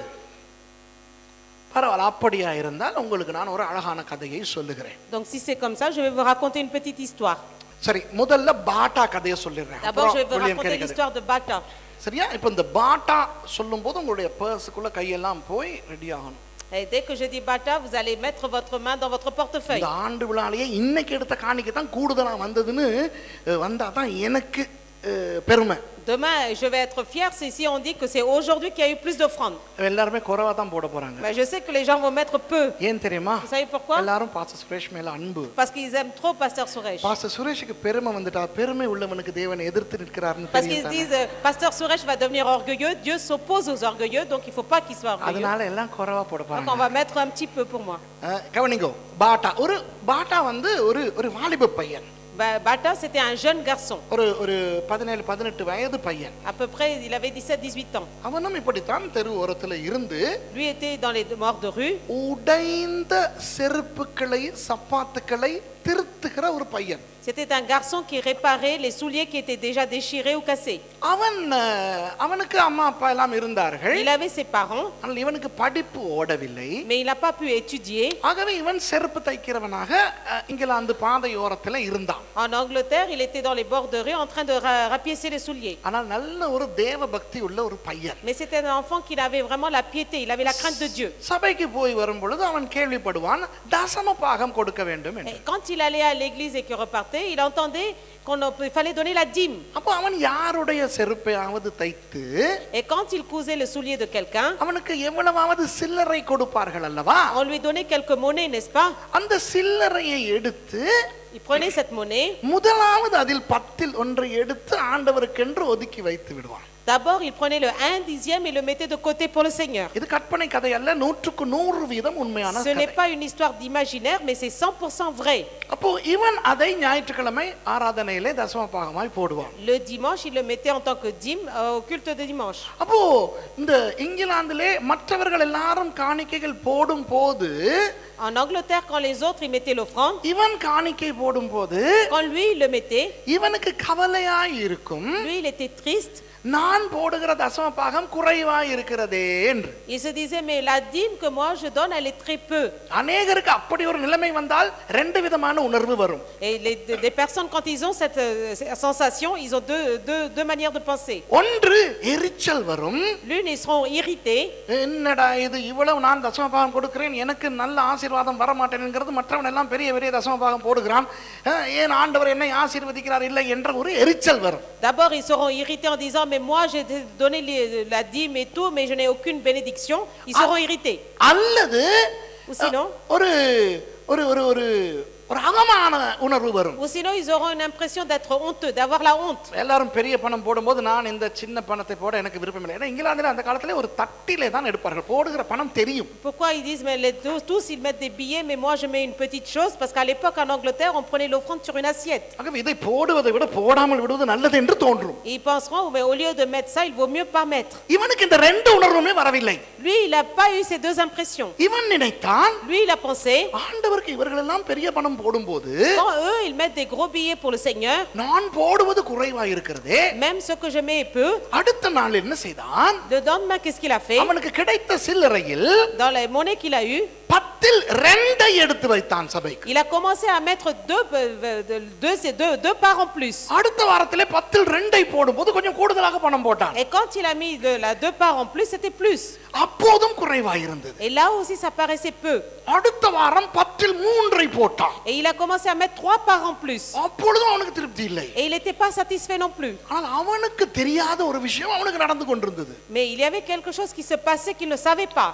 பரவாயில்ல அப்படியா இருந்தால் உங்களுக்கு நான் ஒரு அழகான கதையை சொல்லுகிறேன் Donc si c'est comme ça, je vais vous raconter une petite histoire. சரி முதல்ல பாட்டா கதையை சொல்லிடுறேன் D'abord, je vais அப்புறம் vous வில்லியம் raconter கேரி கதை. l'histoire de Bata. சரியா இப்போ இந்த பாட்டா சொல்லும்போது உங்களுடைய பர்ஸுக்குள்ள கையெல்லாம் போய் ரெடி ஆகணும் Et dès que je dis Bata, vous allez mettre votre main dans votre portefeuille. இந்த ஆண்டு விழாலேயே இன்னைக்கு எடுத்த காணிக்கை தான் கூடுதலா வந்ததுன்னு அஹ், வந்தாதான் எனக்கு அஹ், பெருமை Demain, je vais être fier c'est si on dit que c'est aujourd'hui qu'il y a eu plus d'offrandes. எல்லாருமே குறைவா தான் போட போறாங்க Mais je sais que les gens vont mettre peu. ஏன் தெரியுமா Vous savez pourquoi எல்லாரும் பாஸ்டர் சுரேஷ் மேல அன்பு Parce qu'ils aiment trop Pasteur Suresh. Pastor சுரேஷுக்கு பெருமை வந்துட்டா பெருமை உள்ளவனுக்கு தேவன் எதிர்த்து நிற்கிறாருன்னு Parce qu'ils தெரியும் se தானே? disent, euh, Pasteur Suresh va devenir orgueilleux, Dieu s'oppose aux orgueilleux, donc il ne faut pas qu'il soit orgueilleux. அதனால எல்லாம் குறைவா போட Donc போறாங்க on va mettre un petit peu pour moi. அஹ், கவனிங்கோ பாட்டா ஒரு பாட்டா வந்து ஒரு ஒரு வாலிப பையன் Ba- Bata, c'était un jeune garçon. ஒரு ஒரு பதினேழு பதினெட்டு வயது பையன் À peu près, il avait 17-18 ans. அவனும் இப்படித்தான் தெரு ஓரத்துல இருந்து Lui était dans les morts de rue. உடைந்த செருப்புகளை சப்பாத்துக்களை திருத்துகிற ஒரு பையன் C'était un garçon qui réparait les souliers qui étaient déjà déchirés ou cassés. அவன் அஹ், அவனுக்கு அம்மா அப்பா எல்லாம் இருந்தார்கள் Il avait ses parents, ஆனால் இவனுக்கு படிப்பு ஓடவில்லை mais il n'a pas pu étudier. ஆகவே இவன் செருப்பு தைக்கிறவனாக அஹ், இங்கிலாந்து பாதையோரத்துல இருந்தான் En Angleterre, il était dans les bords de rue en train de ra- rapiécer les souliers. ஆனால் நல்ல ஒரு தேவ பக்தி உள்ள ஒரு பையன் Mais c'était un enfant qui avait vraiment la piété, il avait la crainte de Dieu. சபைக்கு போய் வரும் பொழுது அவன் கேள்விப்படுவான் தசம பாகம் கொடுக்க வேண்டும் என்று Et quand il allait à l'église et qu'il repartait, il entendait qu'il fallait donner la dîme. அப்போ அவன் யாருடைய செருப்பையாவது தைத்து Et quand il cousait le soulier de quelqu'un, அவனுக்கு எவ்வளவாவது சில்லறை கொடுப்பார்கள் அல்லவா on lui donnait quelques monnaies, n'est-ce pas அந்த சில்லறையை எடுத்து Il prenait cette monnaie. முதலாவது அதில் பத்தில் ஒன்றை எடுத்து ஆண்டவருக்கென்று ஒதுக்கி வைத்து விடுவான் D'abord, il prenait le 1 dixième et le mettait de côté pour le Seigneur. இது கற்பனை கதை அல்ல நூற்றுக்கு நூறு வீதம் உண்மையான Ce n'est கதை pas une histoire d'imaginaire, mais c'est 100% vrai. அப்போ இவன் அதை ஞாயிற்றுக்கிழமை ஆராதனையிலே தசம பாகமாய் போடுவான் Le dimanche, il le mettait en tant que dîme euh, au culte de dimanche. அப்போ இந்த இங்கிலாந்திலே மற்றவர்கள் எல்லாரும் காணிக்கைகள் போடும் போது En Angleterre, quand les autres, ils mettaient l'offrande. இவன் காணிக்கை போடும் போது Quand lui, il le mettait, இவனுக்கு கவலையாய் இருக்கும் lui, il était triste. நான் போடுகிற தசம பாகம் குறைவாய் இருக்கிறதே என்று Il se disait, mais la dîme que moi je donne, elle est très peu. அநேகருக்கு அப்படி ஒரு நிலைமை வந்தால் ரெண்டு விதமான உணர்வு வரும் Et les, des personnes, quand ils ont cette euh, cette sensation, ils ont deux, deux, deux manières de penser. ஒன்று எரிச்சல் வரும் L'une, ils seront irrités. என்னடா இது இவ்வளவு நான் தசம பாகம் கொடுக்கிறேன் எனக்கு நல்ல ஆசீர்வாதம் வர மாட்டேங்கிறது மற்றவன் எல்லாம் பெரிய பெரிய தசம பாகம் போடுகிறான் அஹ், ஏன் ஆண்டவர் என்னை ஆசீர்வதிக்கிறார் இல்லை என்ற ஒரு எரிச்சல் வரும் D'abord, ils seront irrités en disant, mais moi j'ai donné les- la dîme et tout, mais je n'ai aucune bénédiction. Ils seront irrités. அல்லது Ou sinon, ஒரு ஒரு ஒரு ஒரு ஒரு அவமான உணர்வு வரும் ou sinon, ils auront une impression d'être honteux, d'avoir la honte. எல்லாரும் பெரிய பணம் போடும்போது நான் இந்த சின்ன பணத்தை போட எனக்கு விருப்பம் இல்லை ஏன்னா இங்கிலாந்துல அந்த காலத்துல ஒரு தட்டிலே தான் எடுப்பார்கள் போடுகிற பணம் தெரியும் Pourquoi ils disent, mais les deux- tous ils mettent des billets, mais moi je mets une petite chose Parce qu'à l'époque en Angleterre, on prenait l'offrande sur une assiette. ஆகவே இதை போடுவதை விட போடாமல் விடுவது நல்லது என்று தோன்றும் Et ils penseront, mais au lieu de mettre ça, il vaut mieux pas mettre. இவனுக்கு இந்த ரெண்டு உணர்வுமே வரவில்லை Lui, il n'a pas eu ces deux impressions. இவன் நினைத்தான் Lui, il a pensé, ஆண்டவருக்கு இவர்கள் எல்லாம் பெரிய பணம் போடும்போது quand eux, ils mettent des gros billets pour le Seigneur, நான் போடுவது குறைவா இருக்கிறதே même ce que je mets est peu, அடுத்த நாள் என்ன செய்தான் le lendemain, qu'est-ce qu'il a fait அவனுக்கு கிடைத்த சில்லறையில் Dans les monnaies qu'il a eues, பத்தில் ரெண்டை எடுத்து வைத்தான் சபைக்கு il a commencé à mettre deux, euh, deux, deux, deux, deux parts en plus. அடுத்த வாரத்திலே பத்தில் ரெண்டை போடும்போது கொஞ்சம் கூடுதலாக பணம் போட்டான் Et quand il a mis de, la deux parts en plus, c'était plus. அப்போதும் குறைவா இருந்தது Et là aussi, ça paraissait peu. அடுத்த வாரம் பத்தில் மூன்றை போட்டான் Et il a commencé à mettre trois parts en plus. அப்பொழுதும் அவனுக்கு திருப்தி இல்லை Et il n'était pas satisfait non plus. ஆனால் அவனுக்கு தெரியாத ஒரு விஷயம் அவனுக்கு நடந்து கொண்டிருந்தது Mais il y avait quelque chose qui se passait qu'il ne savait pas.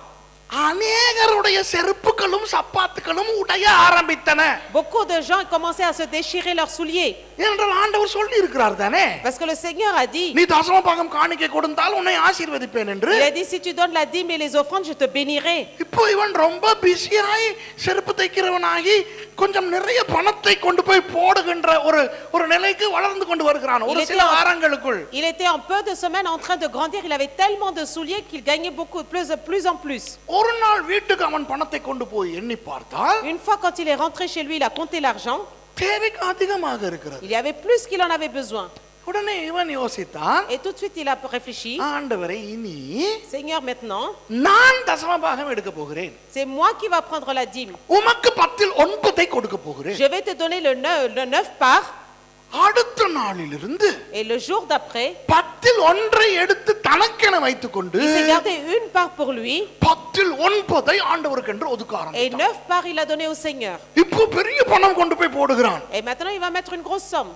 அநேகருடைய செருப்புகளும் சப்பாத்துகளும் உடைய ஆரம்பித்தன Beaucoup de gens commençaient à se déchirer leurs souliers. என்றால் ஆண்டவர் சொல்லி இருக்கிறார் தானே Parce que le Seigneur a dit, நீ தசம பாகம் காணிக்கை கொடுத்தால் உன்னை ஆசீர்வதிப்பேன் என்று il a dit, si tu donnes la dîme et les offrandes, je te bénirai. இப்போ இவன் ரொம்ப பிஸியாய் செருப்பு தைக்கிறவனாகி கொஞ்சம் நிறைய பணத்தை கொண்டு போய் போடுகின்ற ஒரு ஒரு நிலைக்கு வளர்ந்து கொண்டு வருகிறான் ஒரு Il சில était en- வாரங்களுக்குள் Il était en peu de semaines en train de grandir. Il avait tellement de souliers qu'il gagnait beaucoup, plus, plus en plus. ஒரு நாள் வீட்டுக்கு அவன் பணத்தை கொண்டு போய் எண்ணி பார்த்தால் Une fois, quand il est rentré chez lui, il a compté l'argent. தேவைக்கு அதிகமாக இருக்கிறது Il y avait plus qu'il en avait besoin. உடனே இவன் யோசித்தான் Et tout de suite, il a réfléchi. ஆண்டவரை இனி Seigneur, maintenant, நான் தசமபாகம் எடுக்க போகிறேன் c'est moi qui va prendre la dîme. உமக்கு பத்தில் ஒன்பதை கொடுக்க போகிறேன் Je vais te donner le neuf, le neuf parts. அடுத்த நாளிலிருந்து Et le jour d'après, பத்தில் ஒன்றை எடுத்து தனக்கென வைத்துக் கொண்டு il s'est gardé une part pour lui. பத்தில் ஒன்பதை ஆண்டவருக்கு என்று ஒதுக்க Et ஆரம்பித்தான் neuf parts, il a donné au Seigneur. இப்போ பெரிய பணம் கொண்டு போய் போடுகிறான் Et maintenant, il va mettre une grosse somme.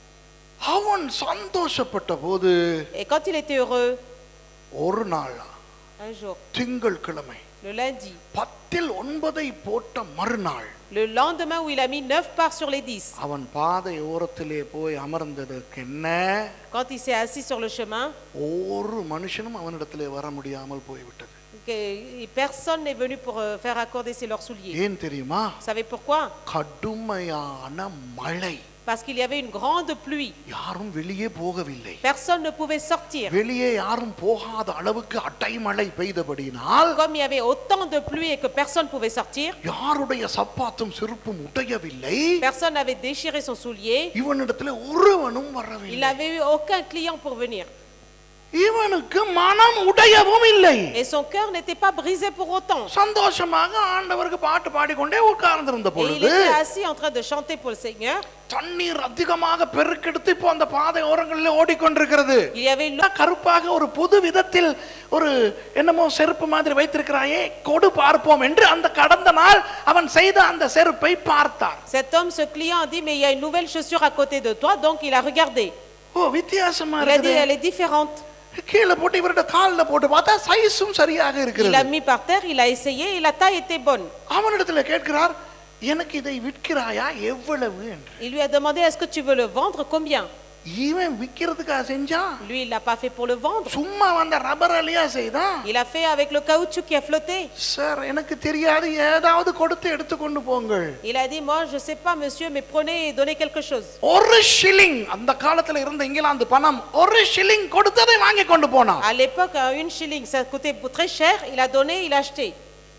அவன் சந்தோஷப்பட்ட போது Et quand il était heureux, ஒரு நாள் un jour, திங்கள் கிழமை le lundi, பத்தில் ஒன்பதை போட்ட மறுநாள் le lendemain où il a mis neuf parts sur les dix, அவன் பாதை ஓரத்திலே போய் அமர்ந்ததற்கு என்ன quand il s'est assis sur le chemin, ஒரு மனுஷனும் அவனிடத்திலே வர முடியாமல் போய்விட்டது que personne n'est venu pour euh, faire accorder ses leurs souliers. ஏன் தெரியுமா Vous savez pourquoi கடுமையான மழை Parce qu'il y avait une grande pluie. யாரும் வெளியே போகவில்லை Personne ne pouvait sortir. வெளியே யாரும் போகாத அளவுக்கு அடைமழை பெய்தபடியினால் Comme il y avait autant de pluie et que personne ne pouvait sortir, யாருடைய சப்பாத்தும் செருப்பும் உடையவில்லை personne n'avait déchiré son soulier. இவனிடத்துல ஒருவனும் Il வரவில்லை n'avait eu aucun client pour venir. இவனுக்கு மனம் உடையவும் இல்லை Et son cœur n'était pas brisé pour autant. சந்தோஷமாக ஆண்டவருக்கு பாட்டு பாடிக்கொண்டே உட்கார்ந்திருந்த Et il பொழுது était assis en train de chanter pour le Seigneur. தண்ணீர் அதிகமாக பெருக்கெடுத்து இப்போ அந்த பாதை ஓரங்களில் ஓடிக்கொண்டிருக்கிறது Il y avait une கருப்பாக ஒரு புது விதத்தில் ஒரு என்னமோ செருப்பு மாதிரி வைத்திருக்கிறாயே கொடு பார்ப்போம் என்று அந்த கடந்த நாள் அவன் செய்த அந்த செருப்பை பார்த்தான் Cet homme, ce client, a dit Mais il y a une nouvelle chaussure à côté de toi, donc il a regardé. ஓ வித்தியாசமா Il a dit இருக்குது Elle est différente. கீழே போட்டு இவரோட கால்ல போட்டு பார்த்தா சைஸும் சரியாக Il இருக்கிறது l'a mis par terre, il a essayé et la taille était bonne. அவனிடத்துல கேட்கிறார் எனக்கு இதை விற்கிறாயா எவ்வளவு என்று Il lui a demandé Est-ce que tu veux le vendre Combien இவன் விற்கிறதுக்காக செஞ்சான் Lui, il l'a pas fait pour le vendre. சும்மா வந்த ரப்பர் அலியா செய்தான் Il a fait avec le caoutchouc qui a flotté. Sir எனக்கு தெரியாது ஏதாவது கொடுத்து எடுத்துக்கொண்டு போங்கள் Il a dit Moi, je sais pas, monsieur, mais prenez et donnez quelque chose. ஒரு ஷில்லிங் அந்த காலத்துல இருந்த இங்கிலாந்து பணம் ஒரு ஷில்லிங் கொடுத்ததை வாங்கி கொண்டு போனான் À l'époque, à une shilling, ça coûtait très cher. Il a donné, il a acheté.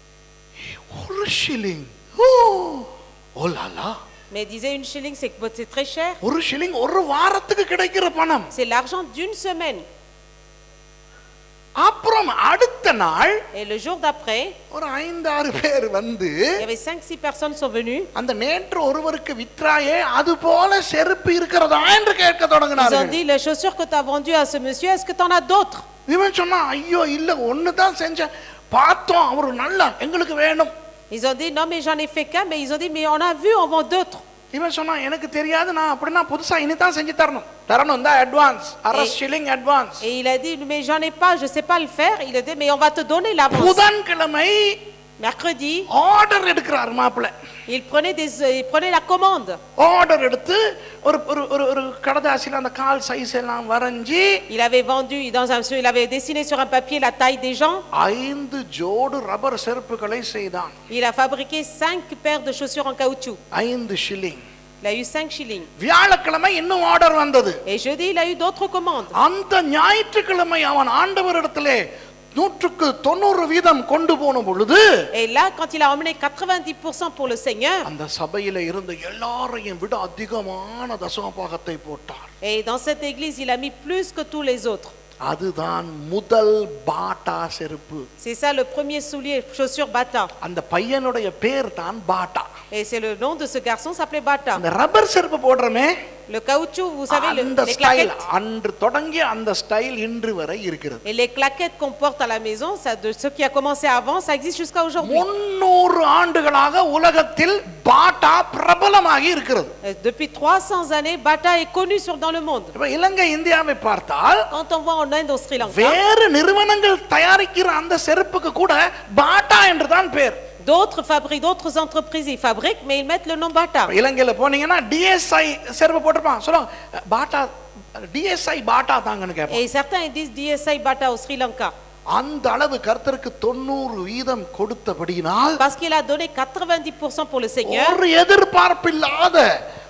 ஒரு ஷில்லிங் ஓ ஓலாலா Mais il disait une shilling, c'est que c'est très cher. ஒரு ஷில்லிங் ஒரு வாரத்துக்கு கிடைக்கிற பணம் C'est l'argent d'une semaine. அப்புறம் அடுத்த நாள் Et le jour d'après, ஒரு ஐந்தாறு பேர் வந்து il y avait cinq, six personnes sont venues. அந்த நேற்று ஒருவருக்கு விற்றாயே அது போல செருப்பு இருக்கிறதா என்று கேட்க Ils ont தொடங்கினார்கள் dit Les chaussures que tu as vendues à ce monsieur, est-ce que tu en as d'autres இவன் சொன்னான் ஐயோ இல்ல ஒன்னு தான் செஞ்சேன் பார்த்தோம் அவரு நல்லா எங்களுக்கு வேணும் Ils ont dit Non, mais j'en ai fait qu'un. Mais ils ont dit Mais on a vu, on vend d'autres. இவன் சொன்னான் எனக்கு தெரியாது நான் அப்படின்னா புதுசா இனிதான் செஞ்சு தரணும் தரணும் தான் அட்வான்ஸ் அரை ஏய். Shilling advance Et il a dit Mais j'en ai pas, je sais pas le faire. Il a dit Mais on va te donner l'avance. புதன்கிழமை Mercredi, ஆர்டர் எடுக்கிறார் மாப்பிள்ளை il prenait, des, il prenait la commande. Order எடுத்து ஒரு ஒரு ஒரு ஒரு கடதாசியில் அந்த கால் size எல்லாம் வரைஞ்சி Il avait vendu, dans un, il avait dessiné sur un papier la taille des gens. ஐந்து ஜோடு ரப்பர் செருப்புகளை செய்தான் Il a fabriqué cinq paires de chaussures en caoutchouc. ஐந்து shilling Il a eu cinq shillings. வியாழக்கிழமை இன்னும் order வந்தது Et jeudi, il a eu d'autres commandes. அந்த ஞாயிற்றுக்கிழமை அவன் ஆண்டவரிடத்திலே நூற்றுக்கு தொண்ணூறு வீதம் கொண்டு போன பொழுது Et là, quand il a emmené 90% pour le Seigneur, அந்த சபையில இருந்த எல்லாரையும் விட அதிகமான தசமபாகத்தை போட்டார் et dans cette église, il a mis plus que tous les autres. அதுதான் முதல் பாட்டா செருப்பு C'est ça le premier soulier, chaussure Bata. அந்த பையனுடைய பேர் தான் பாட்டா Et c'est le nom de ce garçon s'appelait Bata. அந்த ரப்பர் செருப்பு போடுறமே Le caoutchouc, vous savez, le- அந்த les ஸ்டைல் claquettes. அன்று தொடங்கி அந்த ஸ்டைல் இன்று வரை இருக்கிறது Et les claquettes qu'on porte à la maison, ça, de ce qui a commencé avant, ça existe jusqu'à aujourd'hui. முன்னூறு ஆண்டுகளாக உலகத்தில் பாட்டா பிரபலமாகி இருக்கிறது Et Depuis 300 années, Bata est connu sur, dans le monde. இப்ப இலங்கை இந்தியாவை பார்த்தால் Quand on voit en Inde, au Sri Lanka, வேறு நிறுவனங்கள் தயாரிக்கிற அந்த செருப்புக்கு கூட பாட்டா என்று தான் பேர் d'autres fabriquent, d'autres entreprises, ils fabriquent, mais ils mettent le nom Bata. இப்ப இலங்கையில போனீங்கன்னா டிஎஸ்ஐ செருப்பு போட்டிருப்பான் சொல்லுவாங்க பாட்டா டிஎஸ்ஐ பாட்டா தாங்கன்னு கேட்பான் Et certains ils disent DSI Bata au Sri Lanka. அந்த அளவு கர்த்தருக்கு தொண்ணூறு வீதம் கொடுத்தபடியினால் Parce qu'il a donné 90% pour le Seigneur. ஒரு எதிர்பார்ப்பில்லாத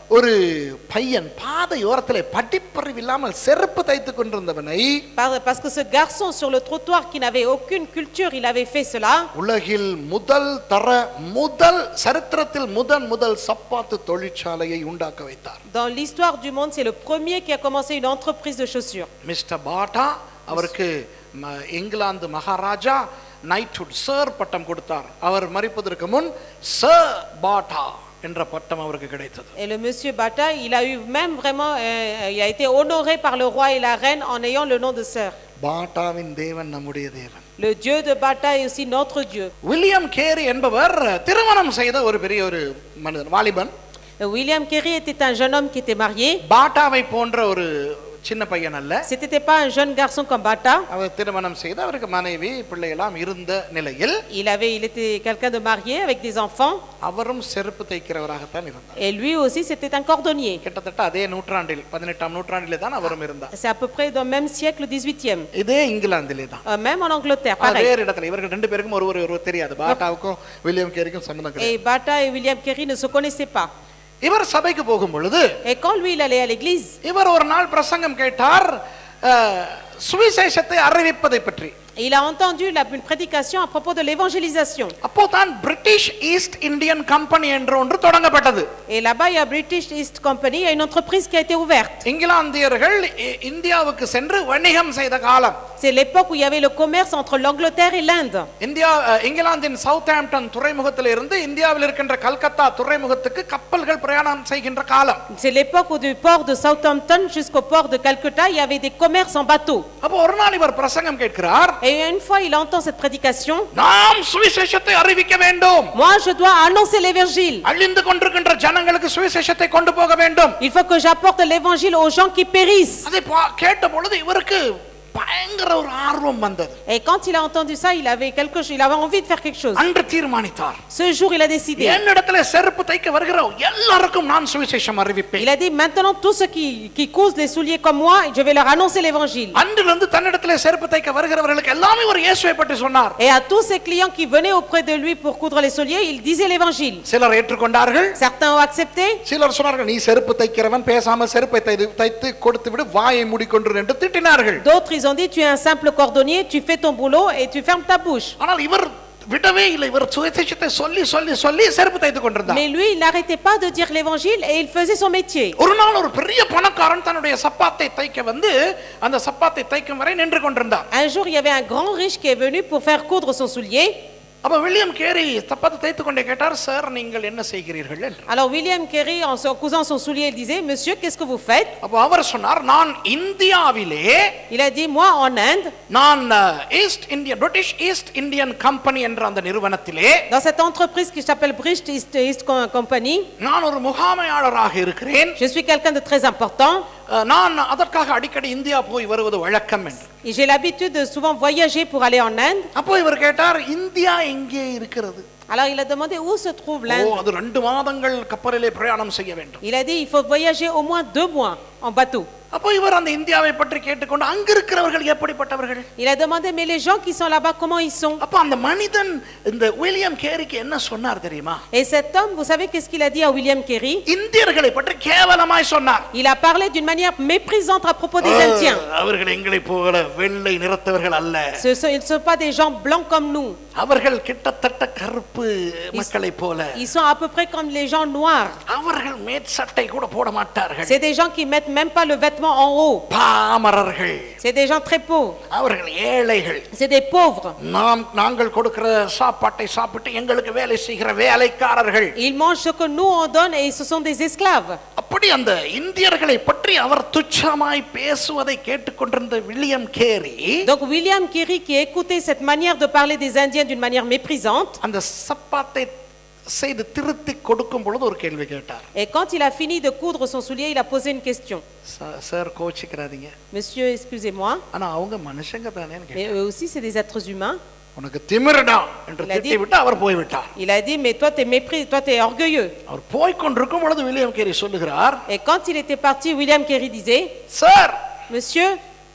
ஒரு பையன் பாதையோரத்திலே படிப்பறிவு இல்லாமல் செருப்பு தைத்துக் கொண்டிருந்தவனை Par- Parce que ce garçon sur le trottoir qui n'avait aucune culture, il avait fait cela. உலகில் முதல் தர முதல் சரித்திரத்தில் முதன் முதல் சப்பாத்து தொழிற்சாலையை உண்டாக்க வைத்தார் Dans l'histoire du monde, c'est le premier qui a commencé une entreprise de chaussures. Mister Bata அவருக்கு ம- இங்கிலாந்து மகாராஜா நைட்ஹுட் சர் பட்டம் கொடுத்தார் அவர் மறிப்பதற்கு முன் சர் பாட்டா என்ற பட்டம் அவருக்கு கிடைத்தது Et le monsieur Bata, il a eu même vraiment, euh, il a été honoré par le roi et la reine en ayant le nom de sœur. பாட்டாவின் தேவன் நம்முடைய தேவன் Le Dieu de Bata est aussi notre Dieu. William Carey என்பவர் திருமணம் செய்த ஒரு பெரிய ஒரு மனிதன் வாலிபன் Euh, William Carey était un jeune homme qui était marié. பாட்டாவை போன்ற ஒரு சின்ன பையன் அல்ல Ce n'était pas un jeune garçon comme Bata. அவர் திருமணம் செய்து அவருக்கு மனைவி பிள்ளையெல்லாம் இருந்த நிலையில் Il, avait, il était quelqu'un de marié avec des enfants. அவரும் செருப்பு தைக்கிறவராகத்தான் இருந்தார் Et lui aussi, c'était un cordonnier. கிட்டத்தட்ட அதே நூற்றாண்டில் பதினெட்டாம் நூற்றாண்டிலே தான் அவரும் இருந்தார் C'est à peu près dans le même siècle, 18e. இதே இங்கிலாந்திலே தான் Euh, même en Angleterre, ஆனா pareil. வேறு இடத்துல இவர்கள் ரெண்டு பேருக்கும் ஒருவர் ஒருவர் தெரியாது பாட்டாவுக்கும் வில்லியம் கேரிக்கும் சம்பந்தம் கிடையாது Et Bata et William Carey ne se connaissaient pas. இவர் சபைக்கு போகும் பொழுது Et quand lui, il allait à l'église, இவர் ஒரு நாள் பிரசங்கம் கேட்டார் அஹ், சுவிசேஷத்தை அறிவிப்பதை பற்றி il a entendu la, une prédication à propos de l'évangélisation. அப்போ தான் பிரிட்டிஷ் ஈஸ்ட் இந்தியன் கம்பெனி என்று ஒன்று தொடங்கப்பட்டது Et là-bas, il y a British East Company, il y a une entreprise qui a été ouverte. இங்கிலாந்தியர்கள் இ- இந்தியாவுக்கு சென்று வணிகம் செய்த காலம் C'est l'époque où il y avait le commerce entre l'Angleterre et l'Inde. India அஹ், இங்கிலாந்தின் சவுத் ஆம்டன் துறைமுகத்தில் இருந்து இந்தியாவில் இருக்கின்ற கல்கத்தா துறைமுகத்துக்கு கப்பல்கள் பிரயாணம் செய்கின்ற காலம் C'est l'époque où du port de Southampton jusqu'au port de Calcutta, il y avait des commerces en bateau. அப்போ ஒரு நாள் இவர் பிரசங்கம் கேட்கிறார் Et une fois, il entend cette prédication. நாம் சுவிசேஷத்தை அறிவிக்க வேண்டும் Moi, je dois annoncer l'évangile. அழிந்து கொண்டிருக்கின்ற ஜனங்களுக்கு சுவிசேஷத்தை கொண்டு போக வேண்டும் Il faut que j'apporte l'évangile aux gens qui périssent. அதை பா- கேட்ட பொழுது இவருக்கு பயங்கர ஒரு ஆர்வம் வந்தது Et quand il a entendu ça, il avait quelque chose, il avait envie de faire quelque chose. அன்று தீர்மானித்தார் Ce jour, il a décidé. என்னிடத்துல செருப்பு தைக்க வருகிற எல்லாருக்கும் நான் சுவிசேஷம் அறிவிப்பேன் Il a dit maintenant, tous ceux qui, qui cousent les souliers comme moi, je vais leur annoncer l'évangile. அன்றிலிருந்து தன்னிடத்துல செருப்பு தைக்க வருகிறவர்களுக்கு எல்லாமே ஒரு இயேசுவை பற்றி சொன்னார் Et à tous ses clients qui venaient auprès de lui pour coudre les souliers, il disait l'évangile. சிலர் ஏற்றுக்கொண்டார்கள் Certains ont accepté, சிலர் சொன்னார்கள் நீ செருப்பு தைக்கிறவன் பேசாம செருப்பை தை- தைத்து கொடுத்து விடு வாயை மூடிக்கொண்டு என்று திட்டினார்கள் d'autres ils ont dit tu es un simple cordonnier, tu fais ton boulot et tu fermes ta bouche. ஆனால் இவர் விடவே இல்லை இவர் சுவிசேஷத்தை சொல்லி சொல்லி சொல்லி செருப்பு தைத்து கொண்டிருந்தார் Mais lui, il n'arrêtait pas de dire l'évangile et il faisait son métier. ஒரு நாள் ஒரு பெரிய பணக்காரன் தன்னுடைய சப்பாத்தை தைக்க வந்து அந்த சப்பாத்தை தைக்கும் வரை நின்று கொண்டிருந்தார் Un jour, il y avait un grand riche qui est venu pour faire coudre son soulier. அப்ப வில்லியம் கேரி சப்பாத்தை தைத்து கொண்டே கேட்டார் சார் நீங்கள் என்ன செய்கிறீர்கள் என்று Alors William Carey, en se- cousant son soulier, il disait Monsieur, qu'est-ce que vous faites அப்ப அவர் சொன்னார் நான் இந்தியாவிலே Il a dit Moi, en Inde, நான் east Indian British east Indian company என்ற அந்த நிறுவனத்திலே dans cette entreprise qui s'appelle British East, East Co- Company, நான் ஒரு முகாமையாளராக இருக்கிறேன் je suis quelqu'un de très important அஹ், நான் அதற்காக அடிக்கடி இந்தியா போய் வருவது வழக்கம் என்று et j'ai l'habitude de souvent voyager pour aller en Inde. அப்போ இவர் கேட்டார் இந்தியா எங்கே இருக்கிறது Alors il a demandé où se trouve O l'Inde. அது ரெண்டு மாதங்கள் கப்பலிலே பிரயாணம் செய்ய வேண்டும் Il a dit il faut voyager au moins deux mois en bateau. அப்போ இவர் அந்த இந்தியாவை பற்றி கேட்டுக்கொண்டு அங்க இருக்கிறவர்கள் எப்படிப்பட்டவர்கள் Il a demandé mais les gens qui sont là-bas, comment ils sont அப்ப அந்த மனிதன் இந்த வில்லியம் கேரிக்கு என்ன சொன்னார் தெரியுமா Et cet homme, vous savez qu'est-ce qu'il a dit à William Carey இந்தியர்களை பற்றி கேவலமாய் சொன்னார் Il a parlé d'une manière méprisante à propos des Indiens. அஹ், அவர்கள் எங்களை போல வெள்ளை நிறத்தவர்கள் அல்ல Ce sont- ils ne sont pas des gens blancs comme nous. அவர்கள் கிட்டத்தட்ட கருப்பு மக்களை போல Ils sont à peu près comme les gens noirs. அவர்கள் மேற்சட்டை கூட போட மாட்டார்கள் C'est des gens qui mettent même pas le vêtement en haut. பாமரர்கள் C'est des gens très pauvres. அவர்கள் ஏழைகள் C'est des pauvres. நாம் நாங்கள் கொடுக்கிற சாப்பாட்டை சாப்பிட்டு எங்களுக்கு வேலை செய்கிற வேலைக்காரர்கள் Ils mangent ce que nous on donne et ce sont des esclaves. அப்படி அந்த இந்தியர்களை பற்றி அவர் துச்சமாய் பேசுவதை கேட்டுக்கொண்டிருந்த William Carey Donc William Carey qui écoutait cette manière de parler des Indiens d'une manière méprisante, அந்த சப்பாத்தை செய்து திருத்தி கொடுக்கும் பொழுது ஒரு கேள்வி கேட்டார் et quand il a fini de coudre son soulier, il a posé une question. "ச- சார் கோச்சிக்கிறாதீங்க Monsieur, excusez-moi, ஆனா அவங்க மனுஷங்க தானேன்னு mais கேட்டார் eux aussi c'est des êtres humains. உனக்கு திமிருடா என்று Il a திட்டி dit- விட்டு அவர் போய்விட்டார் Il a dit, mais toi t'es mépris, toi t'es orgueilleux. அவர் போய்க்கொண்டிருக்கும் பொழுது வில்லியம் கேரி சொல்லுகிறார் Et quand il était parti, William Carey disait, sir Monsieur,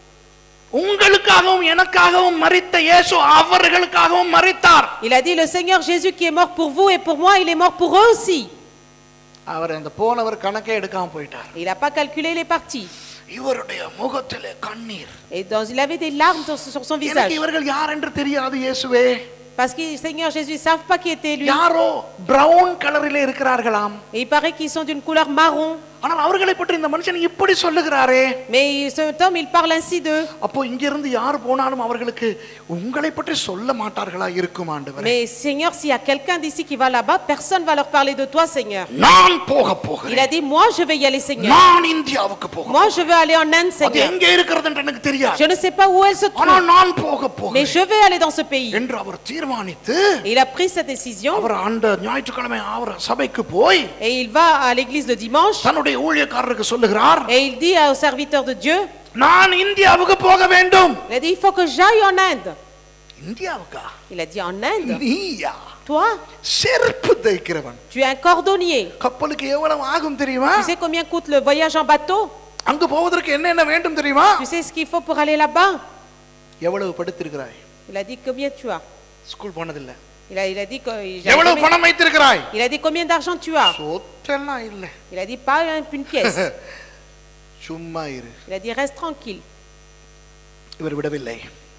உங்களுக்காகவும் எனக்காகவும் மரித்த இயேசு அவர்களுக்காகவும் மரித்தார் il a dit, le Seigneur Jésus qui est mort pour vous et pour moi, il est mort pour eux aussi. அவர் அந்த போனவர் கணக்கே எடுக்காம போயிட்டார் Et il n'a pas calculé les parties. இவருடைய முகத்திலே கண்ணீர் Et dans- il avait des larmes sur, sur son visage. எனக்கு இவர்கள் யார் என்று தெரியாது இயேசுவே Parce que Seigneur Jésus, ils ne savent pas qui était lui. யாரோ பிரவுன் கலரிலே இருக்கிறார்களாம் Et il paraît qu'ils sont d'une couleur marron. ஆனால் அவர்களை பற்றி இந்த மனுஷன் இப்படி சொல்லுகிறாரே Mais cet homme, il parle ainsi d'eux. அப்போ இங்கிருந்து யார் போனாலும் அவர்களுக்கு உங்களை பற்றி சொல்ல மாட்டார்களா இருக்கும் ஆண்டவரே Mais Seigneur, s'il y a quelqu'un d'ici qui va là-bas, personne ne va leur parler de toi, Seigneur. நான் போக Il போகிறேன் a dit, moi, je vais y aller, Seigneur. நான் இந்தியாவுக்கு போக Moi, je vais aller en Inde, அது Seigneur. எங்கே இருக்கிறது என்று எனக்கு தெரியாது Je ne sais pas où elle se ஆனால் trouve, நான் போக mais போகிறேன் je vais aller dans ce pays. என்று அவர் தீர்மானித்து Et il a pris cette décision அவர் அந்த ஞாயிற்றுக்கிழமை அவர் சபைக்கு போய் et il va à l'église le dimanche தன்னுடைய ஊழியக்காரருக்கு சொல்லுகிறார் et il dit aux serviteurs de Dieu, நான் இந்தியாவுக்கு போக வேண்டும் il a dit, il faut que j'aille en Inde. இந்தியாவுக்கா Il a dit, en Inde நீயா Toi, செருப்பு தைக்கிறவன் tu es un cordonnier. கப்பலுக்கு எவ்வளவு ஆகும் தெரியுமா Tu sais combien coûte le voyage en bateau அங்கு போவதற்கு என்னென்ன வேண்டும் தெரியுமா Tu sais ce qu'il faut pour aller là-bas எவ்வளவு படித்திருக்கிறாய் Il a dit, combien tu as school போனதில்ல il a, il a dit, que- j'avais எவ்வளவு jamais- பணம் வைத்திருக்கிறாய் il a dit, combien d'argent tu as சொத்தெல்லாம் இல்ல Il a dit, pas une pièce. சும்மா இரு Il a dit, reste tranquille. இவர் விடவில்லை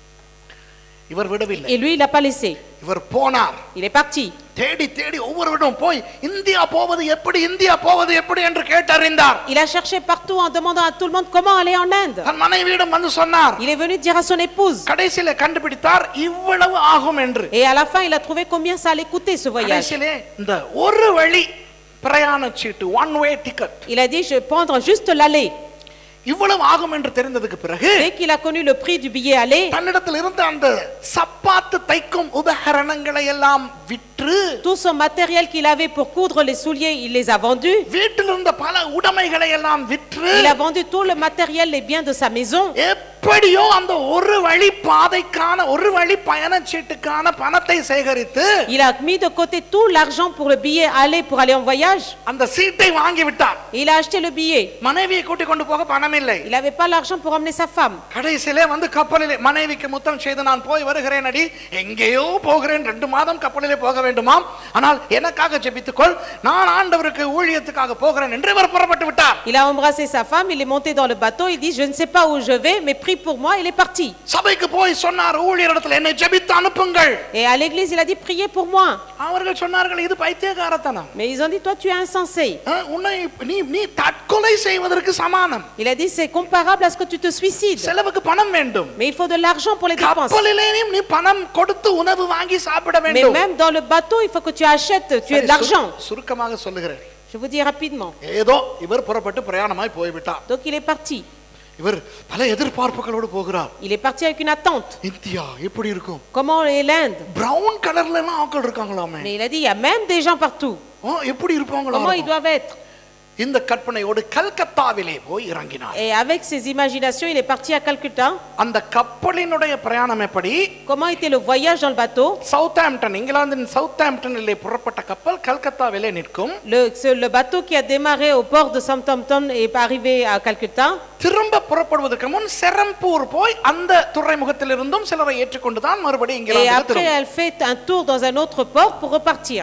இவர் விடவில்லை Et lui, il n'a pas laissé. இவர் போனார் Il est parti. தேடி தேடி ஒவ்வொருவரிடம் போய் இந்தியா போவது எப்படி இந்தியா போவது எப்படி என்று கேட்டறிந்தார் Il a cherché partout en demandant à tout le monde comment aller en Inde. தன் மனைவியிடம் வந்து சொன்னார் Il est venu dire à son épouse. கடைசியில கண்டுபிடித்தார் இவ்வளவு ஆகும் என்று Et à la fin, il a trouvé combien ça allait coûter ce voyage. கடைசியிலே இந்த ஒரு வழி பிரயாண சீட்டு one way ticket Il a dit, je vais prendre juste l'aller. இவ்வளவு ஆகும் என்று தெரிந்ததுக்கு பிறகு Dès qu'il a connu le prix du billet aller, தன்னிடத்தில் இருந்த அந்த சப்பாத்து தைக்கும் உபகரணங்களை எல்லாம் விற்று tout son matériel qu'il avait pour coudre les souliers, il les a vendus. வீட்டில் இருந்த பல உடைமைகளை எல்லாம் விற்று Il a vendu tout le matériel, les biens de sa maison. எப்படியோ அந்த ஒரு வழி பாதைக்கான ஒரு வழி பயணச்சீட்டுக்கான பணத்தை சேகரித்து Il a mis de côté tout l'argent pour le billet aller pour aller en voyage. அந்த சீட்டை வாங்கி விட்டார் Il a acheté le billet. மனைவியை கூட்டிக் கொண்டு போக பணம் இல்லை Il n'avait pas l'argent pour emmener sa femme. கடைசியிலே வந்து கப்பலிலே மனைவிக்கு முத்தம் செய்து நான் போய் வருகிறேன் அடி எங்கேயோ போகிறேன் ரெண்டு மாதம் கப்பலிலே போக வேண்டுமாம் ஆனால் எனக்காக ஜெபித்துக்கொள் நான் ஆண்டவருக்கு ஊழியத்துக்காக போகிறேன் என்று இவர் புறப்பட்டு விட்டார் Il a embrassé sa femme, il est monté dans le bateau, il dit Je ne sais pas où je vais, mais prie pour moi, il est parti. சபைக்கு போய் சொன்னார் ஊழியரிடத்தில் என்னை ஜெபித்து அனுப்புங்கள் Et à l'église, il a dit Priez pour moi. அவர்கள் சொன்னார்கள் இது பைத்தியகாரத்தனம் Mais ils ont dit Toi, tu es insensé. ஆ, உன்னை நீ நீ தற்கொலை செய்வதற்கு சமானம் Il a dit C'est comparable à ce que tu te suicides. செலவுக்கு பணம் வேண்டும் Mais il faut de l'argent pour les dépenses. கப்பலிலேயும் நீ பணம் கொடுத்து உணவு வாங்கி சாப்பிட Mais வேண்டும் même dans le bateau, il faut que tu achètes, tu aies de l'argent. சுரு- சுருக்கமாக சொல்லுகிறேன் Je vous dis rapidement. ஏதோ இவர் புறப்பட்டு பிரயாணமாய் போய்விட்டார் Donc il est parti. இவர் பல எதிர்பார்ப்புகளோடு போகிறார் Il est parti avec une attente. India எப்படி இருக்கும் Comment est l'Inde பிரவுன் கலர்ல எல்லாம் ஆட்கள் இருக்காங்களாமே Mais il a dit Il y a même des gens partout. ஓ எப்படி இருப்பாங்களா Comment ils doivent être இந்த கற்பனையோடு கல்கத்தாவிலே போய் இறங்கினார் Et avec ses imaginations, il est parti à Calcutta. அந்த கப்பலினுடைய பிரயாணம் எப்படி Comment était le voyage dans le bateau Southampton இங்கிலாந்தின் சவுத் ஆம்டனிலே புறப்பட்ட கப்பல் கல்கத்தாவிலே நிற்கும் le, ce- le bateau qui a démarré au port de Southampton est arrivé à Calcutta. திரும்ப புறப்படுவதற்கு முன் செரம்பூர் போய் அந்த துறைமுகத்திலிருந்தும் சிலரை ஏற்றுக்கொண்டு தான் மறுபடியும் Et England après, elle fait un tour dans un autre port pour repartir.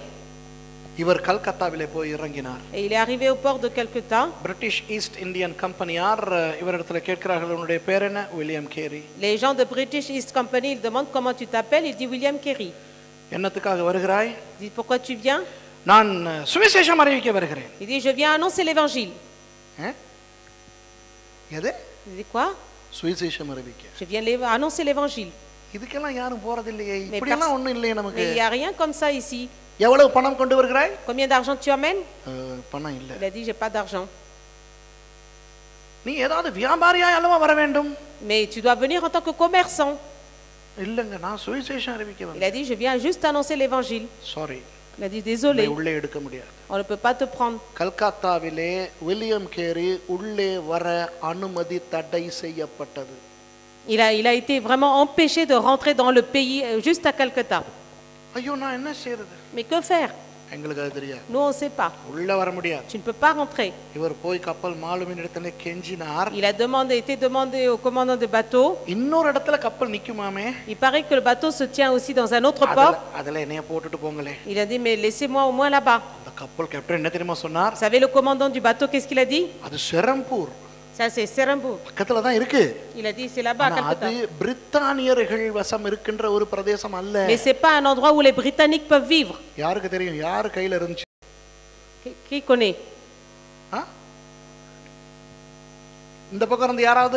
இவர் கல்கத்தாவிலே போய் இறங்கினார் Et il est arrivé au port de Calcutta. British east Indian கம்பெனியார் அஹ், இவரிடத்துல கேட்கிறார்கள் உன்னுடைய பேர் என்ன William Carey Les gens de British East Company, ils demandent comment tu t'appelles. Il dit William Kerry. என்னத்துக்காக வருகிறாய் Il dit pourquoi tu viens நான் அஹ், சுவிசேஷம் அறிவிக்க வருகிறேன் Il dit je viens annoncer l'évangile. அஹ்? எது Il dit quoi சுவிசேஷம் அறிவிக்க Je viens l'é- annoncer l'évangile. இதுக்கெல்லாம் யாரும் போறதில்லையே Mais இப்படியெல்லாம் pers- ஒண்ணும் இல்லையே நமக்கு Mais il n'y a rien comme ça ici. எவ்வளவு பணம் கொண்டு வருகிறாய் Combien d'argent tu amènes அஹ், பணம் இல்ல Il a dit j'ai pas d'argent. நீ ஏதாவது வியாபாரியாய் அல்லவா வர வேண்டும் Mais tu dois venir en tant que commerçant. இல்லைங்க நான் சுவிசேஷம் அறிவிக்க Il வந்தேன் a dit je viens juste annoncer l'évangile. Sorry Il a dit désolé, உள்ளே எடுக்க முடியாது on ne peut pas te prendre. கல்கத்தாவிலே வில்லியம் கேரி உள்ளே வர அனுமதி தடை செய்யப்பட்டது Il a, il a été vraiment empêché de rentrer dans le pays euh, juste à Calcutta. ஐயோ நான் என்ன செய்யறது Mais que faire எங்களுக்கு அது தெரியாது Nous, on ne sait pas. உள்ள வர முடியாது Tu ne peux pas rentrer. இவர் போய் கப்பல் மாலுமின் இடத்துல கெஞ்சினார் Il a demandé, été demandé au commandant de bateau. இன்னொரு இடத்துல கப்பல் நிக்குமாமே Il paraît que le bateau se tient aussi dans un autre அதுல port. அதுல என்னைய போட்டுட்டு போங்களே Il a dit, mais laissez-moi au moins là-bas. அந்த கப்பல் கேப்டன் என்ன தெரியுமா சொன்னார் Vous savez, le commandant du bateau, qu'est-ce qu'il a dit அது செரம்பூர் Ça, c'est Serembourg. பக்கத்துல தான் இருக்கு Il a dit, c'est là-bas, à ஆனா அது Calcutta. பிரித்தானியர்கள் வசம் இருக்கின்ற ஒரு பிரதேசம் அல்ல Mais c'est pas un endroit où les Britanniques peuvent vivre. யாருக்கு தெரியும் யார் கையில இருந்துச்சு Qui, qui connaît ஆ? இந்த பக்கம் இருந்து யாராவது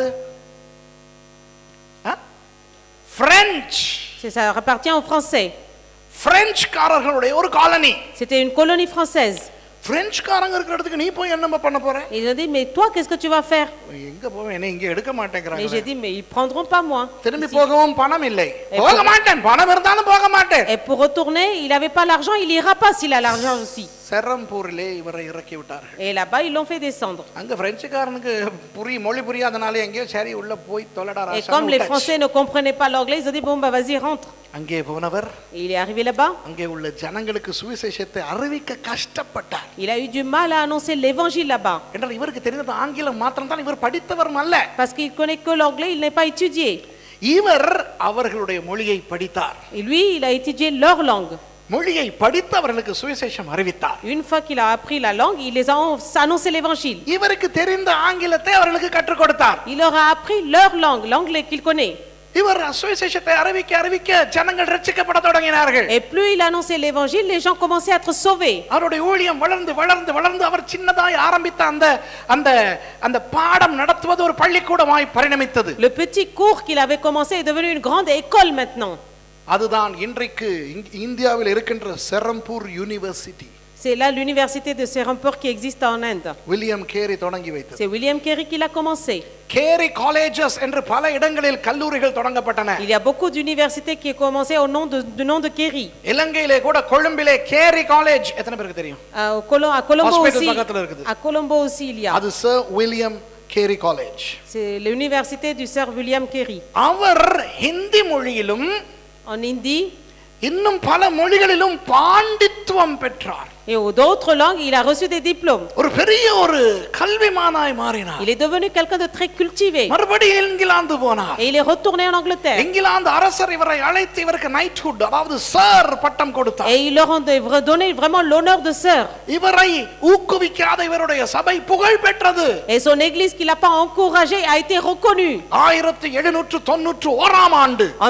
French C'est- Ça appartient aux Français. பிரெஞ்சுக்காரர்களுடைய ஒரு colony C'était une colonie française. பிரெஞ்சுக்காரங்க இருக்கிற இடத்துக்கு நீ போய் என்ன பண்ண போற Et ils ont dit, mais toi, qu'est-ce que tu vas faire எங்க போவேன் என்ன இங்க எடுக்க Mais மாட்டேங்கிறாங்க j'ai dit, mais ils prendront pas moi. திரும்பி போகவும் பணம் இல்லை போக மாட்டேன் பணம் இருந்தாலும் போக மாட்டேன் Et pour retourner, il n'avait pas l'argent, il ira pas s'il a l'argent aussi. செரம்பூரிலே இவரை இறக்கி விட்டார்கள் Et là-bas, ils l'ont fait descendre. அங்க பிரெஞ்சுக்காரனுக்கு புரிய மொழி புரியாதனால எங்கேயோ சரி உள்ள போய் தொலைடா Et ராசான்னு comme les விட்டாச்சு. Français ne comprenaient pas l'anglais, ils ont dit, bon, bah vas-y, rentre. அங்கே போனவர் Et il est arrivé là-bas. அங்கே உள்ள ஜனங்களுக்கு சுவிசேஷத்தை அறிவிக்க கஷ்டப்பட்டார் Il a eu du mal à annoncer l'évangile là-bas. என்றால் இவருக்கு தெரிந்தது ஆங்கிலம் மாத்திரம் தான் இவர் படித்தவரும் அல்ல Parce qu'il connaît que l'anglais, il n'est pas étudié. இவர் அவர்களுடைய மொழியை படித்தார் Et lui, il a étudié leur langue. மொழியை படித்து அவர்களுக்கு சுவிசேஷம் அறிவித்தார் Une fois qu'il a appris la langue, il les a annoncé l'évangile. இவருக்கு தெரிந்த ஆங்கிலத்தை அவர்களுக்கு கற்றுக் கொடுத்தார் Il leur a appris leur langue, l'anglais qu'il connaît. இவர் சுவிசேஷத்தை அறிவிக்க அறிவிக்க ஜனங்கள் ரட்சிக்கப்பட தொடங்கினார்கள் Et plus il annonçait l'évangile, les gens commençaient à être sauvés. அவருடைய ஊழியம் வளர்ந்து வளர்ந்து வளர்ந்து அவர் சின்னதாய் ஆரம்பித்த அந்த அந்த அந்த பாடம் நடத்துவது ஒரு பள்ளிக்கூடமாய் பரிணமித்தது Le petit cours qu'il avait commencé est devenu une grande école maintenant. அதுதான் இன்றைக்கு இங்- இந்தியாவில் இருக்கின்ற Serampore university C'est là l'université de Serampur qui existe en Inde. William Carey தொடங்கி வைத்தது C'est William Carey qui l'a commencé. Carey colleges என்று பல இடங்களில் கல்லூரிகள் தொடங்கப்பட்டன Il y a beaucoup d'universités qui ont commencé au nom de, du nom de Kerry. இலங்கையிலே கூட கொழும்பிலே carry college எத்தனை பேருக்கு தெரியும் À, au Colo- à Colombo Hospital aussi. பக்கத்துல இருக்குது. À Colombo aussi il y a. அது sir William Carey college C'est l'université du Sir William Carey. அவர் ஹிந்தி மொழியிலும் En Indie இன்னும் பல மொழிகளிலும் பாண்டித்துவம் பெற்றார் et aux d'autres langues, il a reçu des diplômes. ஒரு பெரிய ஒரு கல்விமானாய் மாறினார் Il est devenu quelqu'un de très cultivé. மறுபடியும் இங்கிலாந்து போனார் Et il est retourné en Angleterre. England அரசர் இவரை அழைத்து இவருக்கு நைட்ஹுட் அதாவது சார் பட்டம் கொடுத்தார் Et il leur a donné vraiment l'honneur de sœur. இவரை ஊக்குவிக்காத இவருடைய சபை புகழ் பெற்றது Et son église qui l'a pas encouragé a été reconnue. ஆயிரத்தி எழுநூற்று தொண்ணூற்று ஓராம் ஆண்டு En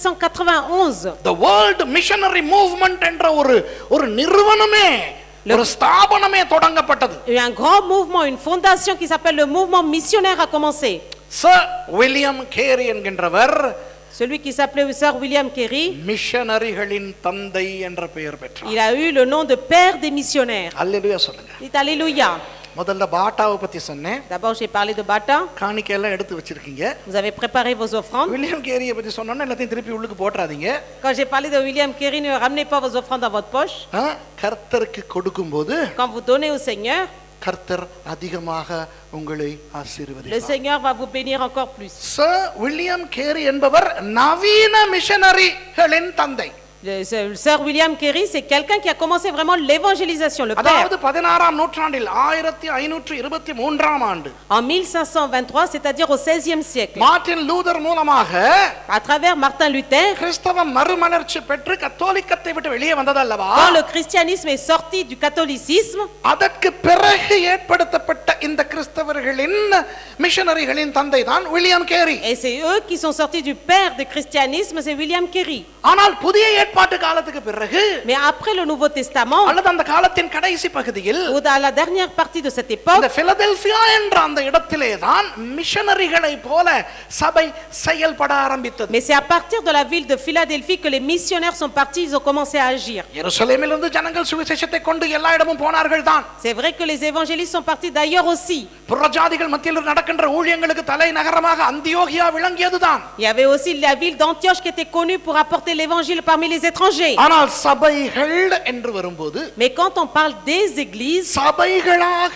1791, the world missionary movement என்ற ஒரு ஒரு நிறுவனமே ஒரு ஸ்தாபனமே தொடங்கப்பட்டது il y a un grand mouvement, une fondation qui s'appelle le mouvement missionnaire a commencé. Sir William Carey என்கின்றவர் Celui qui s'appelait Sir William Carey, மிஷனரிகளின் தந்தை என்ற பெயர் பெற்றார் il a eu le nom de père des missionnaires. அல்லேலூயா சொல்லுங்க Dites Alléluia. முதல்ல பாட்டாவை பத்தி சொன்னேன் D'abord, j'ai parlé de Bata. காணிக்கையெல்லாம் எடுத்து வச்சிருக்கீங்க Vous avez préparé vos offrandes. William கேரியை பத்தி சொன்னோன்னா எல்லாத்தையும் திருப்பி உள்ளுக்கு போட்டுறாதீங்க Quand j'ai parlé de William Carey, ne ramenez pas vos offrandes dans votre poche. ஆ, கர்த்தருக்கு கொடுக்கும்போது Quand vous donnez au Seigneur, கர்த்தர் அதிகமாக உங்களை le ஆசீர்வதிப்பார் Seigneur va vous bénir encore plus. Sir William Carey என்பவர் நவீன மிஷனரிகளின் தந்தை Le, ce- Sir William Carey, c'est quelqu'un qui a commencé vraiment l'évangélisation, le père. அதாவது பதினாறாம் நூற்றாண்டில் ஆயிரத்தி ஐநூற்று இருபத்தி மூன்றாம் ஆண்டு En 1523, c'est-à-dire au XVIe siècle, Martin Luther மூலமாக à travers Martin Luther, கிறிஸ்தவம் மறுமலர்ச்சி பெற்று கத்தோலிக்கத்தை விட்டு வெளியே வந்ததல்லவா quand le christianisme est sorti du catholicisme, அதற்கு பிறகு ஏற்படுத்தப்பட்ட இந்த கிறிஸ்தவர்களின் மிஷனரிகளின் தந்தை தான் William Carey et c'est eux qui sont sortis du père du christianisme, c'est William Carey. ஆனால் புதிய ஏற்பாட்டு காலத்துக்கு பிறகு Mais après le Nouveau Testament, அல்லது அந்த காலத்தின் கடைசி பகுதியில் ou dans la dernière partie de cette époque, இந்த பிலதெல்பியா என்ற அந்த இடத்திலே தான் மிஷனரிகளை போல சபை செயல்பட ஆரம்பித்தது mais c'est à partir de la ville de Philadelphie que les missionnaires sont partis, ils ont commencé à agir. எருசலேமிலிருந்து ஜனங்கள் சுவிசேஷத்தை கொண்டு எல்லா இடமும் போனார்கள் தான் C'est vrai que les évangélistes sont partis d'ailleurs aussi. புறஜாதிகள் மத்தியில் நடக்கின்ற ஊழியங்களுக்கு தலைநகரமாக அந்தியோகியா விளங்கியதுதான் Il y avait aussi la ville d'Antioche qui était connue pour apporter l'évangile parmi les étrangers. ஆனால் சபைகள் என்று வரும்போது Mais quand on parle des églises, சபைகளாக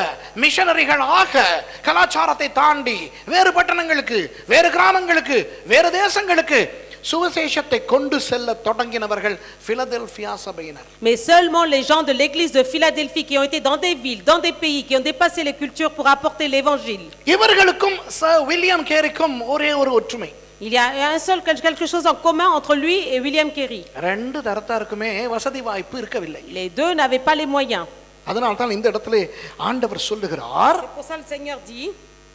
மிஷனரிகளாக கலாச்சாரத்தை தாண்டி வேறு பட்டணங்களுக்கு வேறு கிராமங்களுக்கு வேறு தேசங்களுக்கு சுவிசேஷத்தை கொண்டு செல்ல தொடங்கினவர்கள் பிலதெல்பியா சபையினர் Mais seulement les gens de l'église de Philadelphie qui ont été dans des villes, dans des pays, qui ont dépassé les cultures pour apporter l'évangile. இவர்களுக்கும் ச வில்லியம் கேரிக்கும் ஒரே ஒரு ஒற்றுமை Il y a un seul quelque chose en commun entre lui et William Carey. ரெண்டு தரத்தாருக்குமே வசதி வாய்ப்பு இருக்கவில்லை Les deux n'avaient pas les moyens. அதனால் தான் இந்த இடத்துல ஆண்டவர் சொல்லுகிறார் C'est pour ça le Seigneur dit,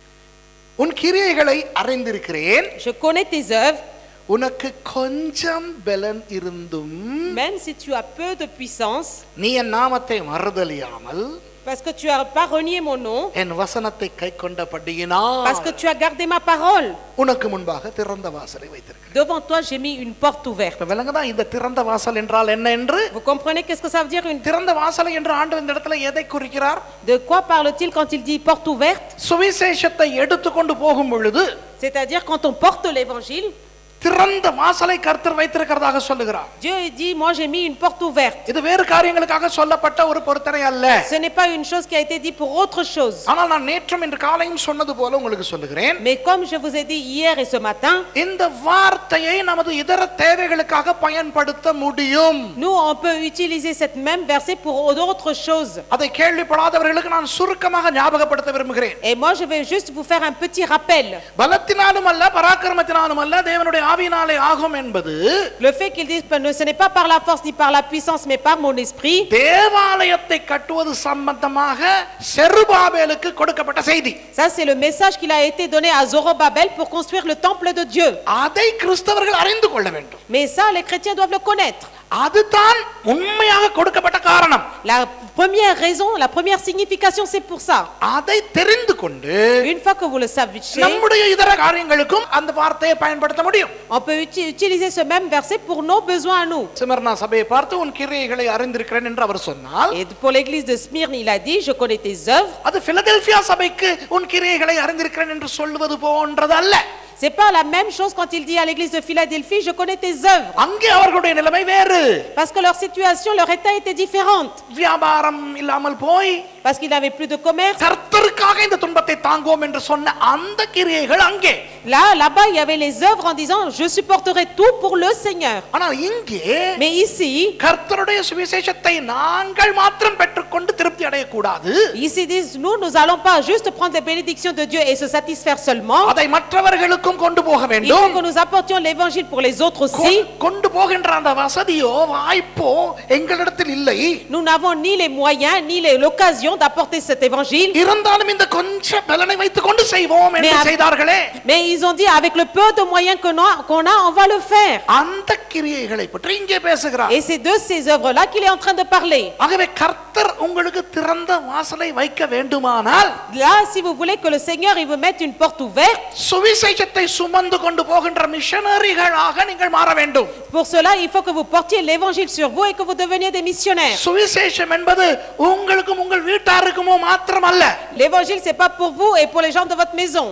உன் கிரியைகளை அறிந்திருக்கிறேன் je connais tes œuvres, உனக்கு கொஞ்சம் பலன் இருந்தும் même si tu as peu de puissance, நீ என் நாமத்தை மறுதலியாமல் parce que tu n'as pas renié mon nom, என் வசனத்தை கை கொண்டபடியினால் parce que tu as gardé ma parole. உனக்கு முன்பாக திறந்த வாசலை வைத்திருக்கிறேன் Devant toi, j'ai mis une porte ouverte. இப்ப விளங்குதா இந்த திறந்த வாசல் என்றால் என்ன என்று Vous comprenez qu'est-ce que ça veut dire une... திறந்த வாசலை என்று ஆண்டு இந்த இடத்துல எதை குறிக்கிறார் De quoi parle-t-il quand il dit porte ouverte சுவிசேஷத்தை எடுத்துக்கொண்டு போகும் பொழுது C'est-à-dire quand on porte l'évangile, திறந்த வாசலை கர்த்தர் வைத்திருக்கிறதாக சொல்லுகிறார் Dieu dit, moi j'ai mis une porte ouverte. இது வேறு காரியங்களுக்காக சொல்லப்பட்ட ஒரு பொருத்தனை அல்ல Ce n'est pas une chose qui a été dit pour autre chose. ஆனால் நான் நேற்றும் இன்று காலையும் சொன்னது போல உங்களுக்கு சொல்லுகிறேன் Mais comme je vous ai dit hier et ce matin, இந்த வார்த்தையை நமது இதர தேவைகளுக்காக பயன்படுத்த முடியும் nous on peut utiliser cette même verset pour d'autres choses. அதை கேள்விப்படாதவர்களுக்கு நான் சுருக்கமாக ஞாபகப்படுத்த விரும்புகிறேன் Et moi je vais juste vous faire un petit rappel. பலத்தினாலும் அல்ல பராக்கிரமத்தினாலும் அல்ல தேவனுடைய ஆவியினாலே ஆகும் என்பது Le fait qu'ils disent que ce n'est pas par la force ni par la puissance mais par mon esprit, தேவாலயத்தை கட்டுவது சம்பந்தமாக செருபாபேலுக்கு கொடுக்கப்பட்ட செய்தி ça c'est le message qu'il a été donné à Zorobabel pour construire le temple de Dieu. அதை கிறிஸ்தவர்கள் அறிந்து கொள்ள வேண்டும் Mais ça les chrétiens doivent le connaître. அதுதான் உண்மையாக கொடுக்கப்பட்ட காரணம் La première raison, la première signification c'est pour ça. அதை தெரிந்து கொண்டு Une fois que vous le savez, நம்முடைய இதர காரியங்களுக்கும் அந்த வார்த்தையை பயன்படுத்த முடியும் on peut uti- utiliser ce même verset pour nos besoins à nous. Smyrna சபையை பார்த்து உன் கிரியைகளை அறிந்திருக்கிறேன் என்று அவர் சொன்னால் Et pour l'église de Smyrne, il a dit, je connais tes œuvres. அது பிலதெல்பியா சபைக்கு உன் கிரியைகளை அறிந்திருக்கிறேன் என்று சொல்லுவது போன்றது அல்ல C'est pas la même chose quand il dit à l'église de Philadelphie, je connais tes œuvres. அங்கே அவர்களுடைய நிலைமை வேறு Parce que leur situation, leur état était différente. வியாபாரம் இல்லாமல் போய் Parce qu'ils n'avaient plus de commerce. கர்த்தருக்காக இந்த துன்பத்தை தாங்குவோம் என்று சொன்ன அந்த கிரியைகள் அங்கே Là, là-bas, il y avait les œuvres en disant, je supporterai tout pour le Seigneur. ஆனால் இங்கே Mais ici, கர்த்தருடைய சுவிசேஷத்தை நாங்கள் மாத்திரம் பெற்றுக்கொண்டு திருப்தி அடையக்கூடாது ici ils disent, nous, nous n'allons pas juste prendre les bénédictions de Dieu et se satisfaire seulement. அதை மற்றவர்களுக்கும் கொண்டு போக Il faut வேண்டும் que nous apportions l'évangile pour les autres aussi. கொ- கொண்டு போகின்ற அந்த வசதியோ வாய்ப்போ எங்களிடத்தில் இல்லை Nous n'avons ni les moyens, ni les- l'occasion d'apporter cet évangile. இருந்தாலும் இந்த கொஞ்ச பலனை வைத்துக் கொண்டு செய்வோம் என்று Mais- செய்தார்களே Mais ils ont dit, avec le peu de moyens que nous- qu'on a, on va le faire. அந்த கிரியைகளை பற்றி இங்கே பேசுகிறார் Et c'est de ces œuvres-là qu'il est en train de parler. ஆகவே கர்த்தர் உங்களுக்கு திறந்த வாசலை வைக்க வேண்டுமானால் Là, si vous voulez que le Seigneur il veut mettre une porte ouverte, சுவிசேஷத்தை சுமந்து கொண்டு போகின்ற மிஷனரிகளாக நீங்கள் மாற வேண்டும் pour cela, il faut que vous portiez l'évangile sur vous et que vous deveniez des missionnaires. சுவிசேஷம் என்பது உங்களுக்கும் உங்கள் வீட்டாருக்குமோ மாத்திரமல்ல L'évangile, c'est pas pour vous et pour les gens de votre maison.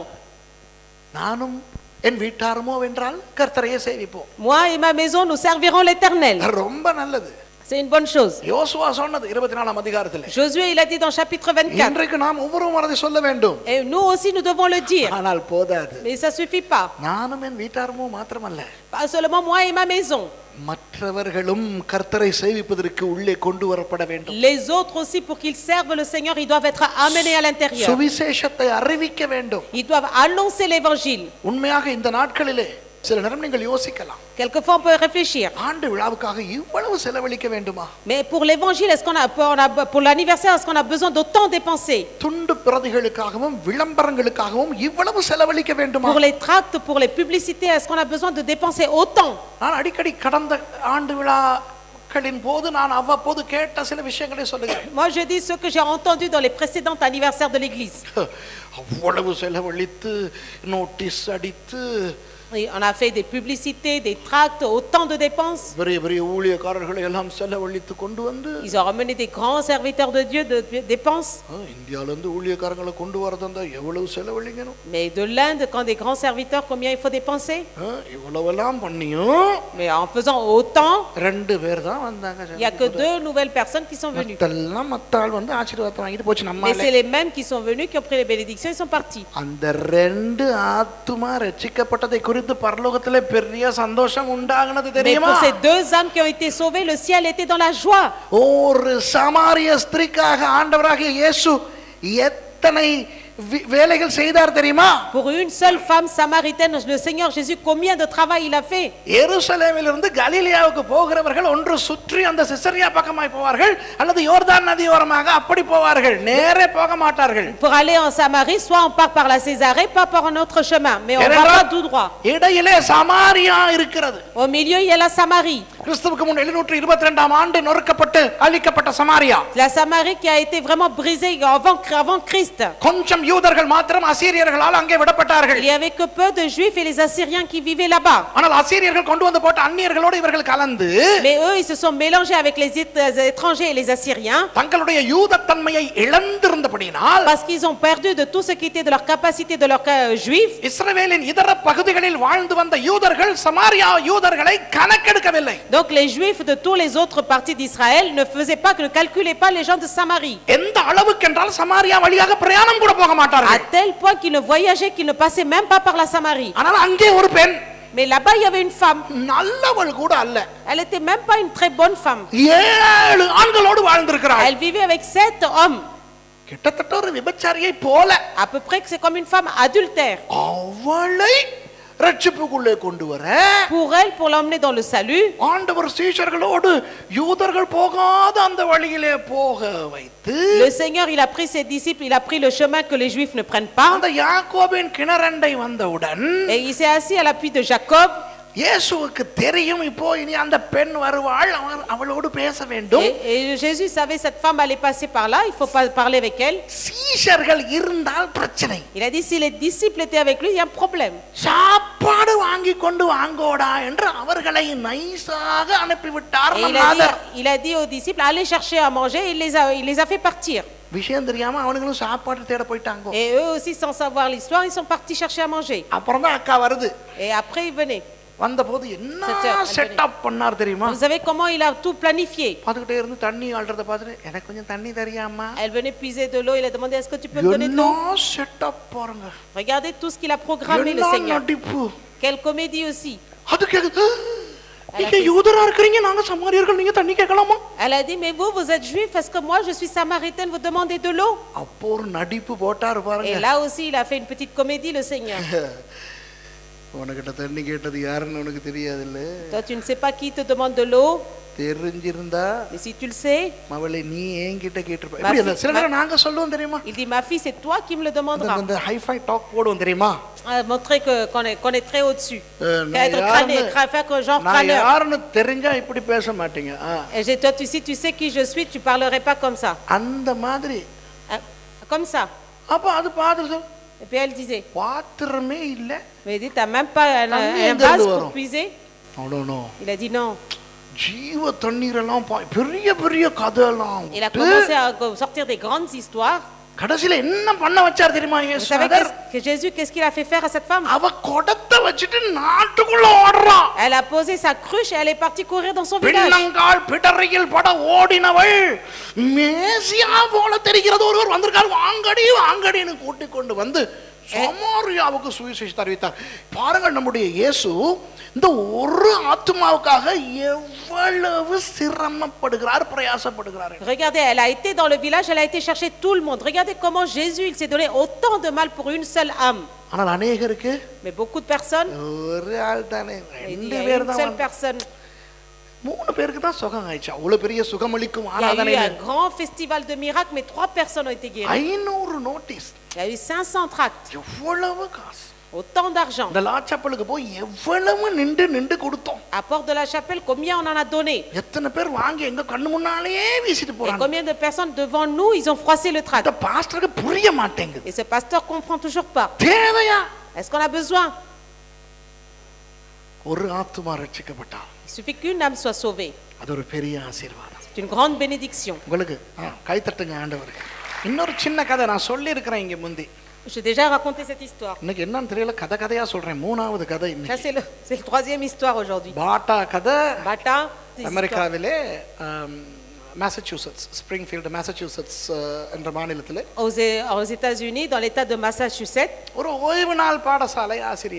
நானும் என் வீட்டாருமோ என்றால் கர்த்தரையே சேவிப்போம் Moi et ma maison, nous servirons l'éternel. ரொம்ப நல்லது C'est une bonne chose. யோசுவா சொன்னது இருபத்தி நாலாம் அதிகாரத்தில் Josué, il a dit dans chapitre 24. இன்றைக்கு நாம் ஒவ்வொருவரும் அதை சொல்ல வேண்டும் Et nous aussi, nous devons le dire. ஆனால் போதாது Mais ça suffit pas. நானும் என் வீட்டாருமோ மாத்திரமல்ல Pas seulement moi et ma maison. மற்றவர்களும் கர்த்தரை சேவிப்பதற்கு உள்ளே கொண்டு வரப்பட வேண்டும் Les autres aussi, pour qu'ils servent le Seigneur, ils doivent être amenés à l'intérieur. சுவிசேஷத்தை அறிவிக்க வேண்டும் Ils doivent annoncer l'évangile. உண்மையாக இந்த நாட்களிலே சில நேரம் நீங்கள் யோசிக்கலாம் Quelquefois, on peut réfléchir. ஆண்டு விழாவுக்காக இவ்வளவு செலவழிக்க வேண்டுமா Mais pour l'évangile, est-ce qu'on a, on a- pour l'anniversaire, est-ce qu'on a besoin d'autant dépenser துண்டு பிரதிகளுக்காகவும் விளம்பரங்களுக்காகவும் இவ்வளவு செலவழிக்க வேண்டுமா Pour les tracts, pour les publicités, est-ce qu'on a besoin de dépenser autant நான் அடிக்கடி கடந்த ஆண்டு விழாக்களின் போது நான் அவ்வப்போது கேட்ட சில விஷயங்களை சொல்லுகிறேன் Moi, je dis ce que j'ai entendu dans les précédents anniversaires de l'Église. அவ்வளவு செலவழித்து நோட்டீஸ் அடித்து Et On a fait des publicités, des tracts, autant de dépenses. பெரிய பெரிய ஊழியக்காரர்களை எல்லாம் செலவழித்து கொண்டு வந்து Ils ont ramené des grands serviteurs de Dieu de de dépenses. ஆ, இந்தியால இருந்து ஊழியக்காரங்களை கொண்டு வரதா எவ்வளவு செலவழிக்கணும் Mais de l'Inde, quand des grands serviteurs, combien il faut dépenser ஆ, இவ்வளவெல்லாம் பண்ணியும் Mais en faisant autant, ரெண்டு பேர் தான் வந்தாங்க il n'y a que deux nouvelles personnes qui sont venues. மத்தெல்லாம் மத்த ஆள் வந்து ஆசீர்வாதத்தை வாங்கிட்டு போச்சு நம்ம Mais c'est les mêmes qui sont venus, qui ont pris les bénédictions, ils sont partis. அந்த ரெண்டு ஆத்துமா ரட்சிக்கப்பட்டதை குறித்து குறித்து பரலோகத்திலே பெரிய சந்தோஷம் உண்டாகுனது Mais தெரியுமா pour ces deux âmes qui ont été sauvées, le ciel était dans la joie. ஒரு சமாரிய ஸ்திரீக்காக ஆண்டவராகிய இயேசு எத்தனை வி- வேலைகள் செய்தார் தெரியுமா Pour une seule femme samaritaine, le Seigneur Jésus, combien de travail il a fait எருசலேமிலிருந்து கலிலியாவுக்கு போகிறவர்கள் ஒன்று சுற்றி அந்த சிசரியா பக்கமாய் போவார்கள் அல்லது யோர்தான் நதியோரமாக அப்படி போவார்கள் நேரே போக மாட்டார்கள் Pour aller en Samarie, soit on part par la Césarée, pas par un autre chemin, mais on va ஏனென்றால் pas tout droit. இடையிலே சமாரியா இருக்கிறது Au milieu, il y a la Samarie. கிறிஸ்துவுக்கு முன் எழுநூற்று இருபத்தி ரெண்டாம் ஆண்டு நொறுக்கப்பட்டு அழிக்கப்பட்ட Samariya La Samarie qui a été vraiment brisée avant, avant Christ. கொஞ்சம் யூதர்கள் மாத்திரம் அசீரியர்களால் அங்கே விடப்பட்டார்கள் Il y avait que peu de Juifs et les Assyriens qui vivaient là-bas. ஆனால் அசீரியர்கள் கொண்டு வந்து போட்ட அந்நியர்களோடு இவர்கள் கலந்து Mais eux, ils se sont mélangés avec les é- étrangers et les Assyriens தங்களுடைய யூதத்தன்மையை இழந்திருந்தபடியினால் parce qu'ils ont perdu de tout ce qui était de leur capacité de leur euh, juif. இஸ்ரவேலின் இதர பகுதிகளில் வாழ்ந்து வந்த யூதர்கள் சமாரியா யூதர்களை கணக்கெடுக்கவில்லை Donc les juifs de tous les autres parties d'Israël ne faisaient pas, ne calculaient pas les gens de Samarie. எந்த அளவுக்கு என்றால் சமாரியா வழியாக பிரயாணம் கூட போக À மாட்டார்கள் tel point qu'ils ne voyageaient, qu'ils ne passaient même pas par la Samarie. ஆனால் அங்கே ஒரு பெண் Mais là-bas, il y avait une femme. நல்லவள் கூட அல்ல Elle était même pas une très bonne femme. ஏழு ஆண்களோடு வாழ்ந்திருக்கிறாள் Elle vivait avec sept hommes. கிட்டத்தட்ட ஒரு விபச்சாரியை போல À peu près que c'est comme une femme adultère. அவளை ரட்சிப்புக்குள்ளே கொண்டு வர Pour elle, pour l'emmener dans le salut, ஆண்டவர் சீஷர்களோடு யூதர்கள் போகாத அந்த வழியிலே போக வைத்து le Seigneur, il a pris ses disciples, il a pris le chemin que les Juifs ne prennent pas. அந்த யாக்கோபின் கிணறண்டை வந்தவுடன் Et il s'est assis à l'appui de Jacob. இயேசுவுக்கு தெரியும் இப்போ இனி அந்த பெண் வருவாள் அவன் அவளோடு பேச வேண்டும் Et, et Jésus savait cette femme allait passer par là, il faut pas parler avec elle. சீஷர்கள் இருந்தால் பிரச்சனை Il a dit si les disciples étaient avec lui, il y a un problème. சாப்பாடு வாங்கி கொண்டு வாங்கோடா என்று அவர்களை நைஸாக அனுப்பிவிட்டார் Et நம் il a, dit, Nathar. il a dit aux disciples, allez chercher à manger, il les a, il les a fait partir. விஷயம் தெரியாம அவனுங்களும் சாப்பாடு தேட போயிட்டாங்க Et eux aussi, sans savoir l'histoire, ils sont partis chercher à manger. அப்புறம் தான் அக்கா வருது Et après, ils venaient. வந்தபோது என்ன சரி, சரி, செட்டப் பண்ணார் தெரியுமா Vous savez comment il a tout planifié பார்த்துக்கிட்டே இருந்து தண்ணி ஆள்றத பார்த்துட்டு எனக்கு கொஞ்சம் தண்ணி தெரியாமா Elle venait puiser de l'eau, il a demandé est-ce que tu peux me donner de என்ன l'eau செட்டப் பாருங்க Regardez tout ce qu'il a programmé, le என்ன Seigneur. நடிப்பு Quelle comédie aussi. அது கேக்குது நீங்க யூதரா இருக்கிறீங்க நாங்க சமாரியர்கள் நீங்க தண்ணி கேட்கலாமா Elle a dit, mais vous, vous êtes juif, est-ce que moi, je suis samaritaine, vous demandez de l'eau அப்போ ஒரு நடிப்பு போட்டாரு Et பாருங்க là aussi, il a fait une petite comédie, le Seigneur. உனக்கிட்ட தண்ணி கேட்டது யாருன்னு உனக்கு தெரியாது இல்ல Toi, tu ne sais pas qui te demande de l'eau, தெரிஞ்சிருந்தா mais si tu le sais, மவளை நீ என்கிட்ட கேட்டிருப்ப Ma எப்படி அந்த fille- சில நேரம் நாங்க சொல்லுவோம் தெரியுமா il dit, ma fille, c'est toi qui me le அந்த- demanderas. அந்த ஹைஃபை டாக் போடுவோம் தெரியுமா À montrer que- qu'on est, qu'on est très au-dessus. Euh, non, Être Yann- crâné, cra- faire que genre நான் crâneur. யாருன்னு தெரிஞ்சா இப்படி பேச மாட்டீங்க ஆ. Et j'ai- toi, tu, si tu sais qui je suis, tu parlerais pas comme ça. அந்த மாதிரி Hein, Comme ça. அப்ப அது பாத்திரம் Et puis elle disait, பாத்திரமே இல்ல mais il dit, t'as même pas un, Ah oui, un un vase gars pour dehors. puiser அவ்வளோ Il a dit non. ஜீவ தண்ணீர் எல்லாம் பா- பெரிய பெரிய கதையெல்லாம் Il a விட்டு, commencé à go- sortir des grandes histoires. கடைசியில என்ன பண்ண வச்சார் தெரியுமா Vous savez இயேசுநாதர் qu'est-ce- que Jésus, qu'est-ce qu'il a fait faire à cette femme அவ குடத்தை வச்சுட்டு நாட்டுக்குள்ள ஓடுறான் Elle a posé sa cruche et elle est partie courir dans son village. பின்னங்கால் பிடரையில் பட ஓடினவள் மேசியா போல தெரிகிறது ஒருவர் வந்திருக்காரு வாங்கடி வாங்கடின்னு கூட்டிக் கொண்டு வந்து சமாரியாவுக்கு சுவிசேஷத்தை அறிவித்தார் பாருங்கள் நம்முடைய இயேசு இந்த ஒரு ஆத்மாவுக்காக எவ்வளவு சிரமப்படுகிறார் பிரயாசப்படுகிறார் Regardez, elle a été dans le village, elle a été chercher tout le monde. Regardez comment Jésus, il s'est donné autant de mal pour une seule âme. ஆனால் அநேகருக்கு Mais beaucoup de personnes, ஒரு ஆள் தானே il ரெண்டு y a பேர் une தான் seule வந்தாங்க. personne. மூணு பேருக்கு தான் சுகம் ஆயிடுச்சு அவ்வளவு பெரிய சுகமளிக்கும் Il y a eu ஆராதனை un grand festival de miracles, mais trois personnes ont été guéries. ஐநூறு notice Il y a eu 500 tracts, எவ்வளவு காசு autant d'argent. இந்த லாச்சப்பலுக்கு போய் எவ்வளவு நின்று நின்று கொடுத்தோம் À Porte de la Chapelle, combien on en a donné எத்தனை பேர் வாங்கி எங்க கண்ணு முன்னாலேயே வீசிட்டு Et போறாங்க combien de personnes devant nous, ils ont froissé le tract இந்த பாஸ்டருக்கு புரிய மாட்டேங்குது Et ce pasteur comprend toujours pas. தேவையா Est-ce qu'on a besoin ஒரு ஆத்துமா ரட்சிக்கப்பட்டால் Il suffit qu'une âme soit sauvée. அது ஒரு பெரிய ஆசீர்வாதம் C'est une grande bénédiction. உங்களுக்கு ஆ, கைத்தட்டுங்க ஆண்டவருக்கு இன்னொரு சின்ன கதை நான் சொல்லி இருக்கிறேன் இங்க முந்தி J'ai déjà raconté cette histoire. இன்னைக்கு என்னன்னு தெரியல கதை கதையா சொல்றேன் மூணாவது கதை Ça, இன்னைக்கு c'est le, c'est le troisième histoire aujourd'hui. பாட்டா கதை Bata, des histoires. அமெரிக்காவிலே மேசச்சூசட்ஸ் ஸ்ப்ரிங்ஃபீல்டு மேசச்சூசட்ஸ் என்ற மாநிலத்தில் Aux, aux États-Unis, dans l'État de Massachusetts, ஒரு ஓய்வு நாள் பாடசாலை ஆசிரியர்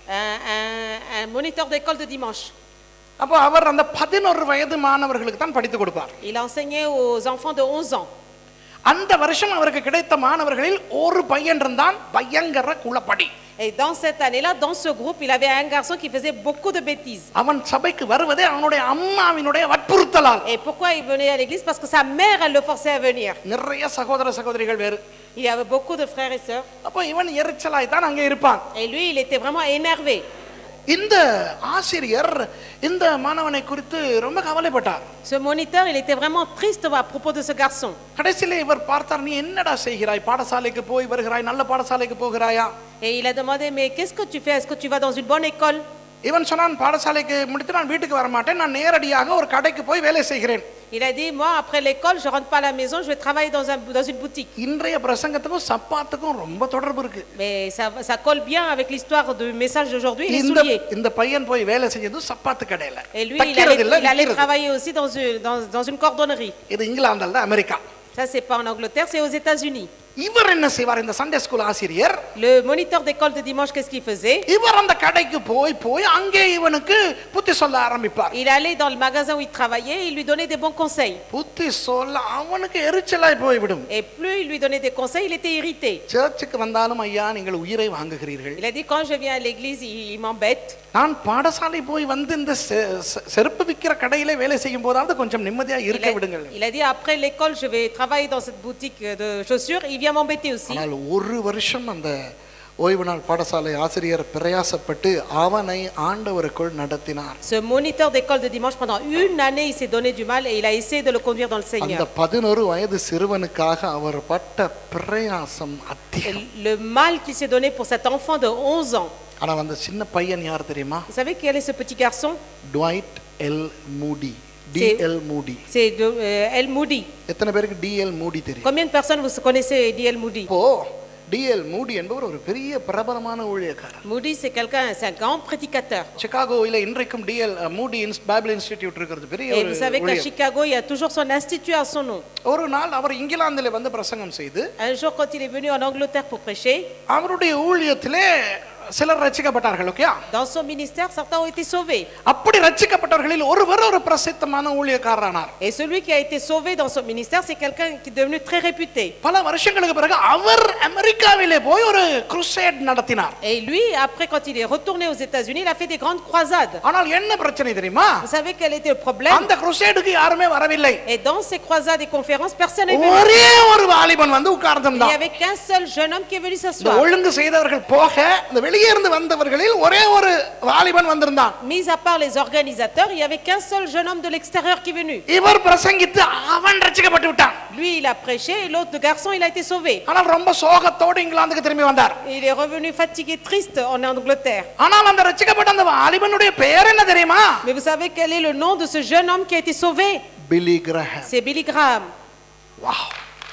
un, un- un moniteur d'école de dimanche. அப்போ அவர் அந்த பதினொரு வயது மாணவர்களுக்கு தான் படித்து கொடுப்பார் Il enseignait aux enfants de 11 ans. அந்த வருஷம் அவருக்கு கிடைத்த மாணவர்களில் ஒரு பையன் இருந்தான் பயங்கர குளப்படி Et dans cette année-là, dans ce groupe, il avait un garçon qui faisait beaucoup de bêtises. அவன் சபைக்கு வருவதே அவனுடைய அம்மாவினுடைய வற்புறுத்தலால் Et pourquoi il venait à l'église Parce que sa mère, elle le forçait à venir. நிறைய சகோதர சகோதரிகள் வேறு Il y avait beaucoup de frères et sœurs. அப்போ இவன் எரிச்சலாய் தான் அங்கே இருப்பான் Et lui, il était vraiment énervé. இந்த ஆசிரியர் இந்த மாணவனை குறித்து ரொம்ப கவலைப்பட்டார் Ce moniteur, il était vraiment triste à propos de ce garçon. கடைசியிலே இவர் பார்த்தார் நீ என்னடா செய்கிறாய் பாடசாலைக்கு போய் வருகிறாய் நல்ல பாடசாலைக்கு போகிறாயா Et il a demandé, mais qu'est-ce que tu fais Est-ce que tu vas dans une bonne école இவன் சொன்னான் பாடசாலைக்கு முடித்து நான் வீட்டுக்கு வர மாட்டேன் நான் நேரடியாக ஒரு கடைக்கு போய் வேலை செய்கிறேன் Il a dit, moi, après l'école, je rentre pas à la maison, je vais travailler dans, un, dans une boutique. இன்றைய பிரசங்கத்துக்கும் சப்பாத்துக்கும் ரொம்ப தொடர்பு இருக்கு Mais ça, ça colle bien avec l'histoire du message d'aujourd'hui, les இந்த souliers. இந்த பையன் போய் வேலை செய்யறது சப்பாத்து கடையில Et lui, il allait, தைக்கிறது இல்ல il allait விக்கிறது. travailler aussi dans une, dans, dans une cordonnerie. இது இங்கிலாந்துல தான் America Ça, c'est pas en Angleterre, c'est aux États-Unis. இவர் என்ன செய்வார் இந்த சண்டே ஸ்கூல் ஆசிரியர் Le moniteur d'école de dimanche, qu'est-ce qu'il faisait இவர் அந்த கடைக்கு போய் போய் அங்கே இவனுக்கு புத்தி சொல்ல ஆரம்பிப்பார் Il allait dans le magasin où il travaillait et il lui donnait des bons conseils. புத்தி சொல்ல அவனுக்கு எரிச்சலாய் போய்விடும் Et plus il lui donnait des conseils, il était irrité. சர்ச்சுக்கு வந்தாலும் ஐயா நீங்கள் உயிரை வாங்குகிறீர்கள் Il a dit, quand je viens à l'église, il, il m'embête. நான் பாடசாலை போய் வந்து இந்த செ- செ- செருப்பு விற்கிற கடையிலே வேலை செய்யும் போதாவது கொஞ்சம் நிம்மதியா Il இருக்க a, விடுங்கள் il a dit, après l'école, je vais travailler dans cette boutique de chaussures. Il vient m'embêter aussi. ஆனால் ஒரு வருஷம் அந்த ஓய்வு நாள் பாடசாலை ஆசிரியர் பிரயாசப்பட்டு அவனை ஆண்டவருக்குள் நடத்தினார் Ce moniteur d'école de dimanche, pendant une année, il s'est donné du mal et il a essayé de le conduire dans le அந்த Seigneur. பதினொரு வயது சிறுவனுக்காக அவர் பட்ட பிரயாசம் Et அதிகம் le mal qu'il s'est donné pour cet enfant de 11 ans. ஆனால் அந்த சின்ன பையன் யார் தெரியுமா Vous savez quel est ce petit garçon Dwight L Moody DL Moody C'est de, euh, El Moody. எத்தனை பேருக்கு டிஎல் மூடி தெரியும் Combien de personnes vous connaissez D.L. Moody இப்போ டிஎல் மூடி என்பவர் ஒரு பெரிய பிரபலமான ஊழியக்காரர் Moody, c'est quelqu'un, c'est un grand prédicateur. சிகாகோவில் இன்றைக்கும் டிஎல் மூடி இன்ஸ் பைபிள் இன்ஸ்டிடியூட் இருக்கிறது பெரிய Et ஒரு vous savez qu'à ஊழியர். Chicago, il y a toujours son institut à son nom. ஒரு நாள் அவர் இங்கிலாந்தில் வந்து பிரசங்கம் செய்து Un jour, quand il est venu en Angleterre pour prêcher, அவருடைய ஊழியத்திலே சிலர் ரட்சிக்கப்பட்டார்கள் okay dans son ministère, certains ont été sauvés. அப்படி ரட்சிக்கப்பட்டவர்களில் ஒருவர் ஒரு பிரசித்தமான ஊழியக்காரரானார் Et celui qui a été sauvé dans son ministère, c'est quelqu'un qui est devenu très réputé. பல வருஷங்களுக்கு பிறகு அவர் அமெரிக்காவிலே போய் ஒரு குருசேட் நடத்தினார் Et lui, après, quand il est retourné aux États-Unis, il a fait des grandes croisades. ஆனால் என்ன பிரச்சனை தெரியுமா Vous savez quel était le problème அந்த குருசேடுக்கு யாருமே வரவில்லை Et dans ces croisades et conférences, personne n'est venu. ஒரே ஒரு வாலிபன் வந்து Il n'y உட்கார்ந்திருந்தான் avait qu'un seul jeune homme qui est venu இந்த s'asseoir. ஒழுங்கு செய்தவர்கள் போக இந்த வெளியே இருந்து வந்தவர்களில் ஒரே ஒரு வாலிபன் வந்திருந்தான் Mis à part les organisateurs, il n'y avait qu'un seul jeune homme de l'extérieur qui est venu. இவர் பிரசங்கித்து அவன் ரட்சிக்கப்பட்டு விட்டான் Lui, il a prêché et l'autre garçon, il a été sauvé. ஆனால் ரொம்ப சோகத்தோடு இங்கிலாந்துக்கு திரும்பி வந்தார் Il est revenu fatigué, triste en Angleterre. ஆனால் அந்த ரட்சிக்கப்பட்ட அந்த வாலிபனுடைய பெயர் என்ன தெரியுமா Mais vous savez quel est le nom de ce jeune homme qui a été sauvé Billy Graham C'est Billy Graham. Wow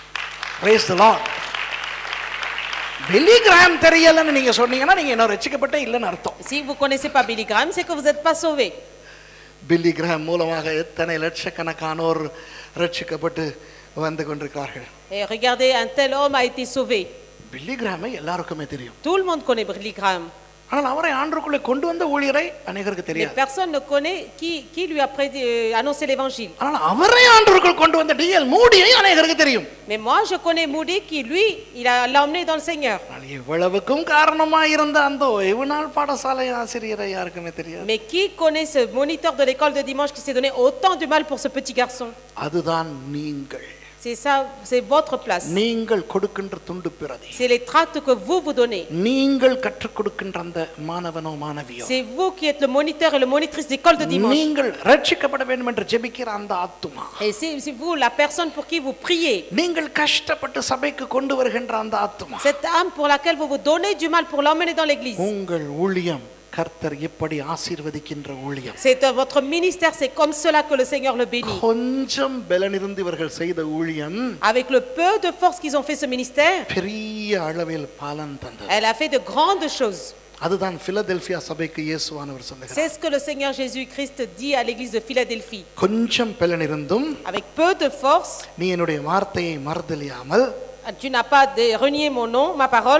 praise the lord Billy Graham தெரியலன்னு நீங்க சொன்னீங்கன்னா நீங்க இன்னும் ரட்சிக்கப்பட்ட இல்லைன்னு அர்த்தம் Si vous ne connaissez pas Billy Graham, c'est que vous n'êtes pas sauvé. பில்லி கிரஹம் மூலமாக எத்தனை லட்சக்கணக்கானோர் ரட்சிக்கப்பட்டு வந்து கொண்டிருக்கிறார்கள் Et regardez, un tel homme a été sauvé. பில்லி கிரஹமை எல்லாருக்குமே தெரியும் Tout le monde connaît Billy Graham. ஆனால் அவரை ஆண்டுக்குள்ளே கொண்டு வந்த ஊழியரை அநேகருக்கு Mais தெரியாது personne ne connaît qui, qui lui a prédit- euh, annoncé l'évangile. ஆனால் அவரை ஆண்டவருக்குள் கொண்டு வந்த டிஎல் மூடியை அநேகருக்கு தெரியும் Mais moi, je connais Moody qui, lui, il a l'a emmené dans le Seigneur. ஆனால் இவ்வளவுக்கும் காரணமா இருந்த அந்த ஓய்வு நாள் பாடசாலை ஆசிரியரை யாருக்குமே தெரியாது Mais qui connaît ce moniteur de l'école de dimanche qui s'est donné autant de mal pour ce petit garçon அதுதான் நீங்கள் C'est ça, c'est votre place. நீங்கள் கொடுக்கின்ற துண்டு பிரதி C'est les tracts que vous vous donnez. நீங்கள் கற்றுக் கொடுக்கின்ற அந்த மாணவனோ மாணவியோ C'est vous qui êtes le moniteur et le monitrice d'école de dimanche. நீங்கள் ரட்சிக்கப்பட வேண்டும் என்று ஜெபிக்கிற அந்த ஆத்துமா Et c'est c'est vous, la personne pour qui vous priez. நீங்கள் கஷ்டப்பட்டு சபைக்கு கொண்டு வருகின்ற அந்த ஆத்துமா Cette âme pour laquelle vous vous donnez du mal pour l'emmener dans l'église. உங்கள் ஊழியம் கர்த்தர் எப்படி ஆசீர்வதிக்கின்ற ஊழியம் C'est euh, votre ministère, c'est comme cela que le Seigneur le bénit. கொஞ்சம் பலனிருந்து இவர்கள் செய்த ஊழியம் Avec le peu de force qu'ils ont fait ce ministère, பெரிய அளவில் பலன் தந்தது elle a fait de grandes choses. அதுதான் பிலதெல்பியா சபைக்கு இயேசுவானவர் சொல்லுகிறார் C'est ce que le Seigneur Jésus-Christ dit à l'église de Philadelphie. கொஞ்சம் பலன் இருந்தும் Avec peu de force, நீ என்னுடைய வார்த்தையை மறுதலியாமல் tu n'as pas de- renié mon nom, ma parole,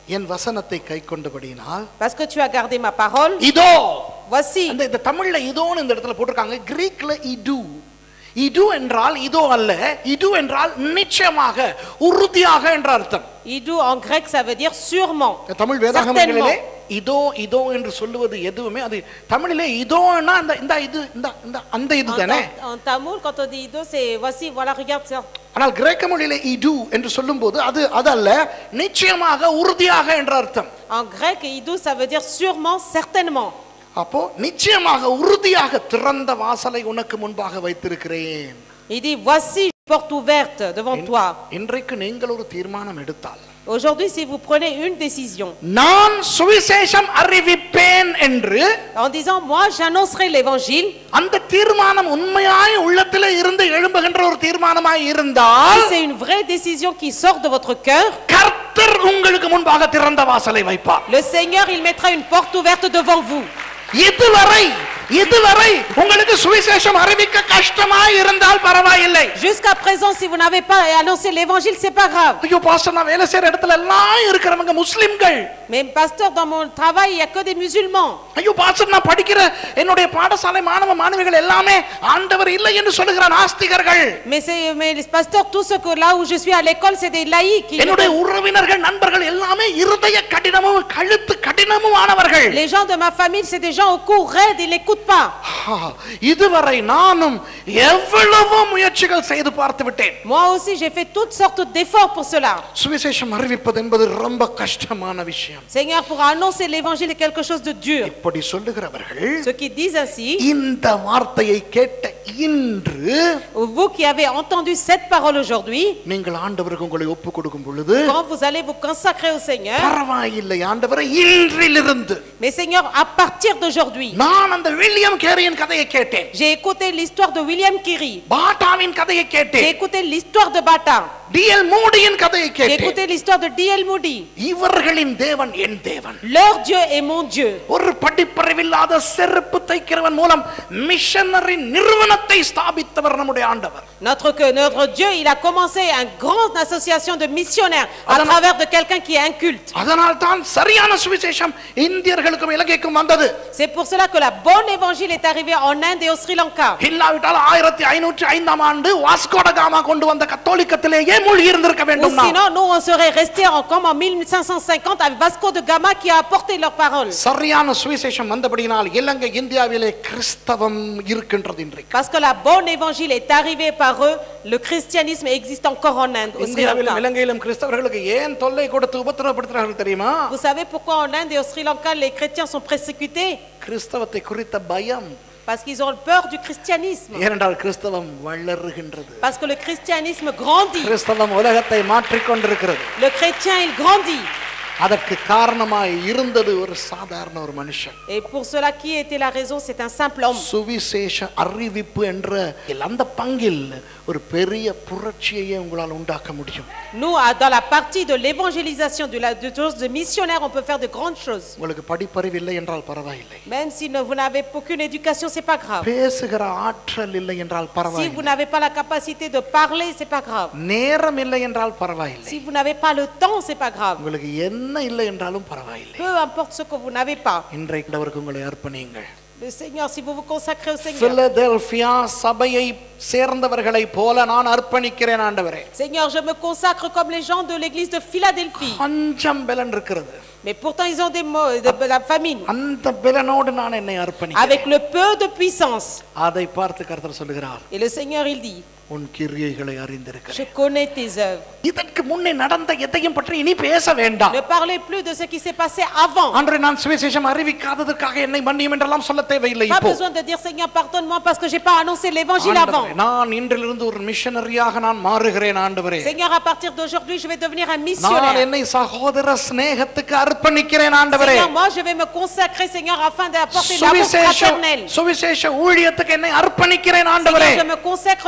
என் வசனத்தை கை கொண்டபடியினால் Parce que tu as gardé ma parole, இதோ voici. அந்த இந்த தமிழ்ல இதோன்னு இந்த இடத்துல போட்டிருக்காங்க கிரீக்ல இடு இடு என்றால் இதோ அல்ல இடு என்றால் நிச்சயமாக உறுதியாக என்ற அர்த்தம் Idou en grec, ça veut dire sûrement. இந்த தமிழ் வேதாகமங்களிலே Certainement. இதோ இதோ என்று சொல்லுவது எதுவுமே அது தமிழிலே இதோன்னா அந்த இந்த இது இந்த இந்த அந்த இது En, தானே en- en tamoul, quand on dit Idou, c'est voici, voilà, regarde ça. ஆனால் கிரேக்க மொழியிலே இடு என்று சொல்லும்போது அது அதல்ல நிச்சயமாக உறுதியாக என்ற அர்த்தம் En grec, Idou, ça veut dire sûrement, certainement. அப்போ நிச்சயமாக உறுதியாக திறந்த வாசலை உனக்கு முன்பாக வைத்திருக்கிறேன் Il dit voici une porte ouverte devant toi. இன்றைக்கு நீங்கள் ஒரு தீர்மானம் எடுத்தால் Aujourd'hui, si vous prenez une décision நான் சுவிசேஷம் அறிவிப்பேன் என்று en disant moi j'annoncerai l'évangile, அந்த தீர்மானம் உண்மையாய் உள்ளத்திலே இருந்து எழும்புகின்ற ஒரு தீர்மானமாய் இருந்தால் si c'est une vraie décision qui sort de votre cœur, கர்த்தர் உங்களுக்கு முன்பாக திறந்த வாசலை வைப்பார் le Seigneur il mettra une porte ouverte devant vous. இதுவரை இதுவரை உங்களுக்கு சுவிசேஷம் அறிவிக்க கஷ்டமாய் இருந்தால் பரவாயில்லை Jusqu'à présent, si vous n'avez pas annoncé l'évangile, c'est pas grave. ஐயோ பாஸ்டர் நான் வேலை செய்யற இடத்துல எல்லாம் இருக்கிறவங்க முஸ்லிம்கள் Mais pasteur, dans mon travail, il n'y a que des musulmans. ஐயோ பாஸ்டர் நான் படிக்கிற என்னுடைய பாடசாலை மாணவ மாணவிகள் எல்லாமே ஆண்டவர் இல்லை என்று சொல்லுகிற நாஸ்திகர்கள் Mais c'est, mais les pasteurs, tout ce que là où je suis à l'école, c'est des laïcs. Ils- என்னுடைய உறவினர்கள் நண்பர்கள் எல்லாமே இருதய கடினமும் கழுத்து கடினமும் ஆனவர்கள் Les gens de ma famille, c'est des gens au cou raide, ils n'écoutent pas. ஆ, இதுவரை நானும் எவ்வளவோ முயற்சிகள் செய்து பார்த்து விட்டேன் Moi aussi, j'ai fait toutes sortes d'efforts pour cela. சுவிசேஷம் அறிவிப்பது என்பது ரொம்ப கஷ்டமான விஷயம் Seigneur, pour annoncer l'évangile est quelque chose de dur. இப்படி சொல்லுகிறவர்கள் Ceux qui disent ainsi, இந்த வார்த்தையை கேட்ட இன்று vous qui avez entendu cette parole aujourd'hui, நீங்கள் ஆண்டவருக்கு உங்களை ஒப்பு கொடுக்கும் பொழுது quand vous allez vous consacrer au Seigneur, பரவாயில்லை ஆண்டவரை இன்றிலிருந்து mais Seigneur, à partir d'aujourd'hui, நான் அந்த வில்லியம் கேரியின் கதையை கேட்டேன் j'ai écouté l'histoire de William Kiri, பாட்டாவின் கதையை j'ai கேட்டேன் écouté l'histoire de Bata, TL மூடியின் கதையை j'ai கேட்டேன் écouté l'histoire de D.L. Moody. இவர்களின் தேவன் என் தேவன் Leur Dieu est mon Dieu. ஒரு படிப்பறிவில்லாத செருப்பு தைக்கிறவன் மூலம் மிஷனரி நிறுவனத்தை ஸ்தாபித்தவர் நம்முடைய ஆண்டவர் Notre, que notre Dieu, il a commencé une grande association de missionnaires à Adam- travers de quelqu'un qui est inculte. அதனால் தான் சரியான சுவிசேஷம் இந்தியர்களுக்கும் இலங்கைக்கும் வந்தது C'est pour cela que la bonne évangile est arrivée en Inde et au Sri Lanka. இல்லாவிட்டால் ஆயிரத்தி ஐநூற்றி ஐந்தாம் ஆண்டு வாஸ்கோட காமா கொண்டு வந்த கத்தோலிக்கத்திலேயே மூழ்கி இருந்திருக்க Ou வேண்டும் நாம். sinon, nous, on serait restés en, comme en 1550 avec Vasco de Gama qui a apporté leur parole. சரியான சுவிசேஷம் வந்தபடியினால் இலங்கை இந்தியாவிலே கிறிஸ்தவம் இருக்கின்றது இன்றைக்கு Parce que la bonne évangile est arrivée par eux, le christianisme existe encore en Inde, au Sri இந்தியாவிலும் Lanka. இலங்கையிலும் கிறிஸ்தவர்களுக்கு ஏன் தொல்லை கொடுத்து உபத்திரவப்படுத்துறார்கள் தெரியுமா Vous savez pourquoi en Inde et au Sri Lanka les chrétiens sont persécutés கிறிஸ்தவத்தை குறித்த பயம் Parce qu'ils ont peur du christianisme. ஏனென்றால் கிறிஸ்தவம் வளருகின்றது Parce que le christianisme grandit. கிறிஸ்தவம் உலகத்தை மாற்றிக்கொண்டிருக்கிறது Le chrétien, il grandit. அதற்கு காரணமாய் இருந்தது ஒரு சாதாரண ஒரு மனுஷன் Et pour cela, qui était la raison C'est un simple homme. சுவிசேஷ அறிவிப்பு என்ற அந்த பங்கில் ஒரு பெரிய புரட்சியையே உங்களால் உண்டாக்க முடியும் Nous, à- dans la partie de l'évangélisation, de la de, choses de missionnaires, on peut faire de grandes choses. உங்களுக்கு படிப்பறிவு இல்லை என்றால் பரவாயில்லை Même si ne- vous n'avez aucune éducation, c'est pas grave. பேசுகிற ஆற்றல் இல்லை என்றால் Si vous பரவாயில்லை n'avez pas la capacité de parler, c'est pas grave. நேரம் இல்லை என்றால் பரவாயில்லை Si vous n'avez pas le temps, c'est pas grave. உங்களுக்கு என்ன இல்லை என்றாலும் பரவாயில்லை Peu importe ce que vous n'avez pas. இன்றைக்கு அவருக்கு உங்களை அர்ப்பணியுங்கள் Le Seigneur, si vous vous consacrez au Seigneur, Philadelphia சபையை சேர்ந்தவர்களை போல நான் அர்ப்பணிக்கிறேன் ஆண்டவரே Seigneur, je me consacre comme les gens de l'église de Philadelphie. கொஞ்சம் பலன் இருக்கிறது Mais pourtant, ils ont des mots, de, de la famine. அந்த பலனோடு நான் என்னை அர்ப்பணிக்கிறேன் Avec le peu de puissance. அதை பார்த்து கர்த்தர் சொல்லுகிறார் Et le Seigneur, il dit, உன் கிரியைகளை அறிந்திருக்கிறேன் je connais tes œuvres. இதற்கு முன்னே நடந்த எதையும் பற்றி இனி பேச வேண்டாம் Ne parlez plus de ce qui s'est passé avant. அன்று நான் சுவிசேஷம் அறிவிக்காததற்காக என்னை மன்னியும் என்றெல்லாம் சொல்ல தேவையில்லை Pas இப்போ besoin de dire Seigneur, pardonne-moi parce que j'ai pas annoncé l'évangile avant. ஆண்டவரே, நான் இன்றிலிருந்து ஒரு மிஷனரியாக நான் மாறுகிறேன் ஆண்டவரே Seigneur, à partir d'aujourd'hui, je vais devenir un நான் missionnaire. என்னை சகோதர சிநேகத்துக்கு அர்ப்பணிக்கிறேன் ஆண்டவரே Seigneur, moi, je vais me consacrer, Seigneur, afin d'apporter l'amour சுவிசேஷ fraternel. சுவிசேஷ ஊழியத்துக்கு என்னை அர்ப்பணிக்கிறேன் ஆண்டவரே Seigneur, je me consacre au ministère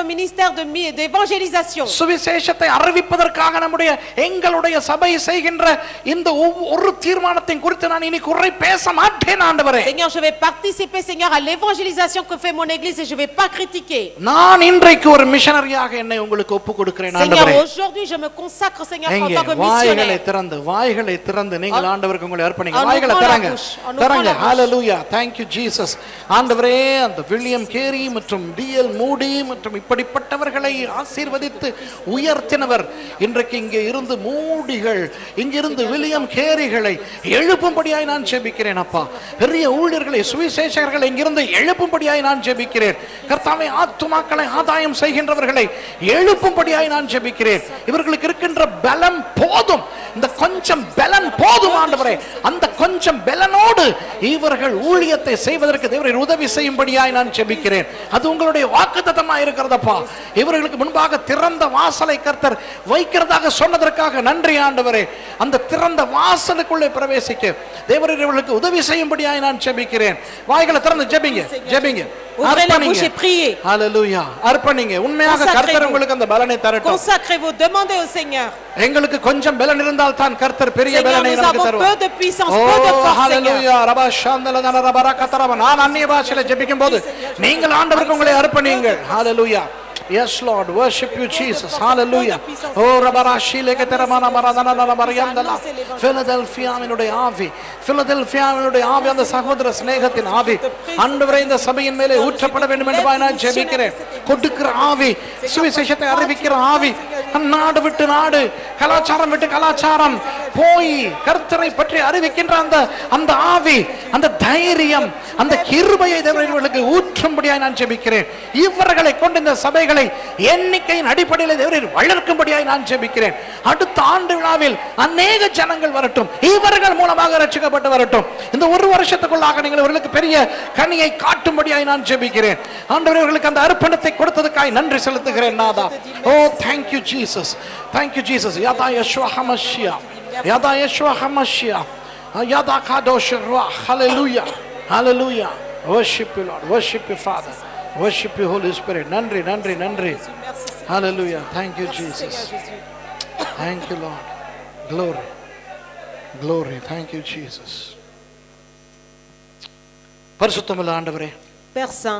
ministère de mi- d'évangélisation. சுவிசேஷத்தை அறிவிப்பதற்காக நம்முடைய எங்களுடைய சபை செய்கின்ற இந்த ஒவ்வொரு- ஒரு தீர்மானத்தை குறித்து நான் இனி குறை பேச மாட்டேன் ஆண்டவரே Seigneur, je vais participer, Seigneur, à l'évangélisation que fait mon église et je ne vais pas critiquer. நான் இன்றைக்கு ஒரு மிஷனரியாக என்னை உங்களுக்கு ஒப்பு கொடுக்கிறேன் Seigneur, ஆண்டவரே aujourd'hui, je me consacre, Seigneur, en எங்கே tant que வாய்களை missionnaire. திறந்து வாய்களை திறந்து நீங்கள் En- ஆண்டவருக்கு உங்களை அர்ப்பணிங்க en வாய்களை ouvrant la திறங்க bouche, en ouvrant திறங்க la bouche. ஹalleluya thank you ஜீசஸ் ஆண்டவரே அந்த வில்லியம் கேரி மற்றும் டிஎல் மூடி மற்றும் இப்படிப்பட்டவர்களை ஆசீர்வதித்து உயர்த்தினவர் இன்றைக்கு இங்கே இருந்து மூடிகள் இங்கிருந்து வில்லியம் கேரிகளை எழுப்பும்படியாய் நான் ஜெபிக்கிறேன் அப்பா பெரிய ஊழியர்களை சுவிசேஷகர்களை இங்கிருந்து எழுப்பும்படியாய் நான் ஜெபிக்கிறேன் கர்த்தாவை ஆத்துமாக்களை ஆதாயம் செய்கின்றவர்களை எழுப்பும்படியாய் நான் ஜெபிக்கிறேன் இவர்களுக்கு இருக்கின்ற பலம் போதும் இந்த கொஞ்சம் பலன் போதும் ஆண்டவரே அந்த கொஞ்சம் பலனோடு இவர்கள் ஊழியத்தை செய்வதற்கு தேவரை உதவி செய்யும்படியாய் நான் ஜெபிக்கிறேன் அது உங்களுடைய வாக்குத்தத்தமா இருக்கிறதப்பா இவர்களுக்கு முன்பாக திறந்த வாசலை கர்த்தர் வைக்கிறதாக சொன்னதற்காக நன்றி ஆண்டவரே அந்த திறந்த வாசலுக்குள்ளே பிரவேசிக்க தேவரீர் இவர்களுக்கு உதவி செய்யும்படியாய் நான் ஜெபிக்கிறேன் வாய்களை திறந்து ஜெபிங்க ஜெபிங்க Ouvrez la bouche et அர்ப்பணிங்க priez. ஹalleluya அர்ப்பணிங்க உண்மையாக Consacrez-vous. கர்த்தர் உங்களுக்கு அந்த பலனை தரட்டும் Consacrez-vous, demandez au Seigneur. எங்களுக்கு கொஞ்சம் பலன் இருந்தால் தான் கர்த்தர் பெரிய Seigneur, பலனை nous நமக்கு avons peu தருவார் de puissance, ஓ peu de force, Seigneur. ஹalleluya ரபா ஷாந்தல தன ரபரா கதரப நான் அந்நிய பாஷையில ஜெபிக்கும் போது நீங்கள் ஆண்டவருக்கு உங்களை அர்ப்பணியுங்கள் ஹalleluya Yes, Lord. Worship you, Jesus. Hallelujah. Oh, Rabarashile Keteramana Maradana Mariandala. பிலதெல்பியாவினுடைய ஆவி பிலதெல்பியாவினுடைய ஆவி அந்த சகோதர சிநேகத்தின் ஆவி ஆண்டவரே இந்த சபையின் மேலே ஊற்றப்பட வேண்டும் என்று நான் ஜெபிக்கிறேன் கொடுக்கிற ஆவி சுவிசேஷத்தை அறிவிக்கிற ஆவி நாடு விட்டு நாடு கலாச்சாரம் விட்டு கலாச்சாரம் போய் கர்த்தரை பற்றி அறிவிக்கின்ற அந்த அந்த ஆவி அந்த தைரியம் அந்த கிருபையை தேவர்களுக்கு ஊற்றும்படியாய் நான் ஜெபிக்கிறேன் இவர்களை கொண்டு இந்த சபைகளை எண்ணிக்கையின் அடிப்படையில் தேவரீர் வளர்க்கும்படியாய் நான் ஜெபிக்கிறேன் அடுத்த ஆண்டு விழாவில் அநேக ஜனங்கள் வரட்டும் இவர்கள் மூலமாக ரட்சிக்கப்பட்டு வரட்டும் இந்த ஒரு வருஷத்துக்குள்ளாக நீங்கள் இவர்களுக்கு பெரிய கனியை காட்டும்படியாய் நான் ஜெபிக்கிறேன் ஆண்டவர் இவர்களுக்கு அந்த அர்ப்பணத்தை கொடுத்ததுக்காய் நன்றி செலுத்துகிறேன் நாதா ஓ thank you Jesus thank you Jesus யாதா யஷ்வா ஹமஷ்யா யாதா யஷ்வா ஹமஷ்யா யாதா காதோஷ் ஹalleluya hallelujah worship you lord worship you father worship you holy spirit நன்றி நன்றி நன்றி hallelujah thank you jesus thank you lord glory glory thank you jesus பரிசுத்தமுள்ள ஆண்டவரே Père Saint,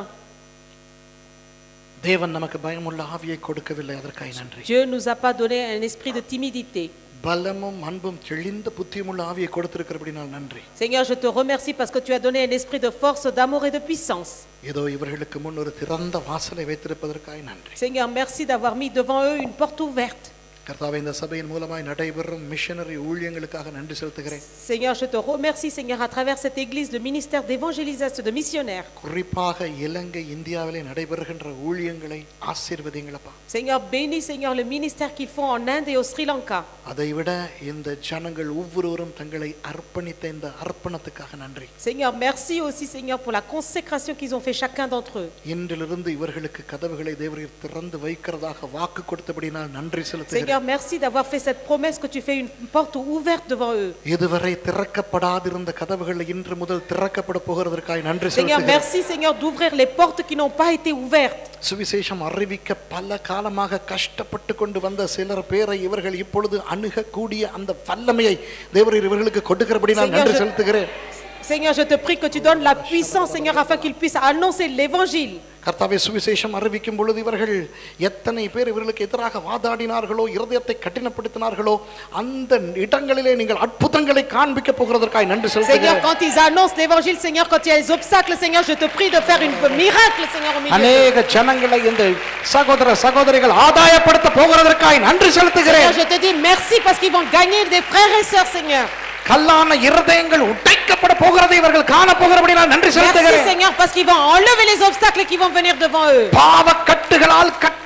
தேவன் நமக்கு பயமுள்ள ஆவியை கொடுக்கவில்லை அதற்காய் நன்றி Dieu nous a pas donné un esprit de timidité. பலமும் அன்பும் தெளிந்த புத்தியுமுள்ள ஆவியை கொடுத்திருக்கிறபடினால் நன்றி Seigneur, je te remercie parce que tu as donné un esprit de force, d'amour et de puissance. ஏதோ இவர்களுக்கு முன் ஒரு திறந்த வாசலை வைத்திருப்பதற்காய் நன்றி Seigneur, merci d'avoir mis devant eux une porte ouverte. கர்த்தாவே இந்த சபையின் மூலமாய் நடைபெறும் மிஷனரி ஊழியங்களுக்காக நன்றி செலுத்துகிறேன் Seigneur, je te remercie, Seigneur, à travers cette église, le ministère d'évangélisation, de missionnaires. குறிப்பாக இலங்கை இந்தியாவிலே நடைபெறுகின்ற ஊழியங்களை ஆசீர்வதிங்களப்பா Seigneur, bénis, Seigneur, le ministère qu'ils font en Inde et au Sri Lanka. அதை விட இந்த ஜனங்கள் ஒவ்வொருவரும் தங்களை அர்ப்பணித்த இந்த அர்ப்பணத்துக்காக நன்றி Seigneur, merci aussi, Seigneur, pour la consécration qu'ils ont fait chacun d'entre eux. இன்றிலிருந்து இவர்களுக்கு கதவுகளை தேவரீர் திறந்து வைக்கிறதாக வாக்கு கொடுத்தபடினால் நன்றி செலுத்துகிறேன் Seigneur, merci d'avoir fait cette promesse que tu fais une porte ouverte devant eux. இதுவரை திறக்கப்படாதிருந்த கதவுகள் இன்று முதல் திறக்கப்பட போகிறதற்காய் நன்றி Seigneur, செலுத்துகிறேன் merci, Seigneur, d'ouvrir les portes qui n'ont pas été ouvertes. சுவிசேஷம் அறிவிக்க பல காலமாக கஷ்டப்பட்டு கொண்டு வந்த சிலர் பேரை இவர்கள் இப்பொழுது அணுகக்கூடிய அந்த வல்லமையை தேவரீர் இவர்களுக்கு கொடுக்கிறபடி நான் Seigneur, நன்றி je- செலுத்துகிறேன் Seigneur, je te prie que tu donnes la puissance, Seigneur, afin qu'ils puissent annoncer l'évangile. கர்த்தாவே சுவிசேஷம் அறிவிக்கும் பொழுது இவர்கள் எத்தனை பேர் இவர்களுக்கு எதிராக வாதாடினார்களோ இருதயத்தை கடினப்படுத்தினார்களோ அந்த இடங்களிலே நீங்கள் அற்புதங்களை காண்பிக்க போகிறதற்காய் நன்றி Seigneur, செலுத்துகிறேன் quand ils annoncent l'évangile, Seigneur, quand il y a des obstacles, Seigneur, je te prie de faire une miracle, Seigneur, au milieu d'eux. அநேக ஜனங்களை இந்த சகோதர சகோதரிகள் ஆதாயப்படுத்த போகிறதற்காய் நன்றி Seigneur, செலுத்துகிறேன் je te dis merci parce qu'ils vont gagner des frères et sœurs, Seigneur. கல்லான இருதயங்கள் உடைக்கப்பட போகிறதை இவர்கள் காண போகிறபடி நான் நன்றி Merci, செலுத்துகிறேன் Seigneur, parce qu'ils vont enlever les obstacles qui vont venir devant eux. பாவ கட்டுகளால் கட்டப்பட்டிருக்கிற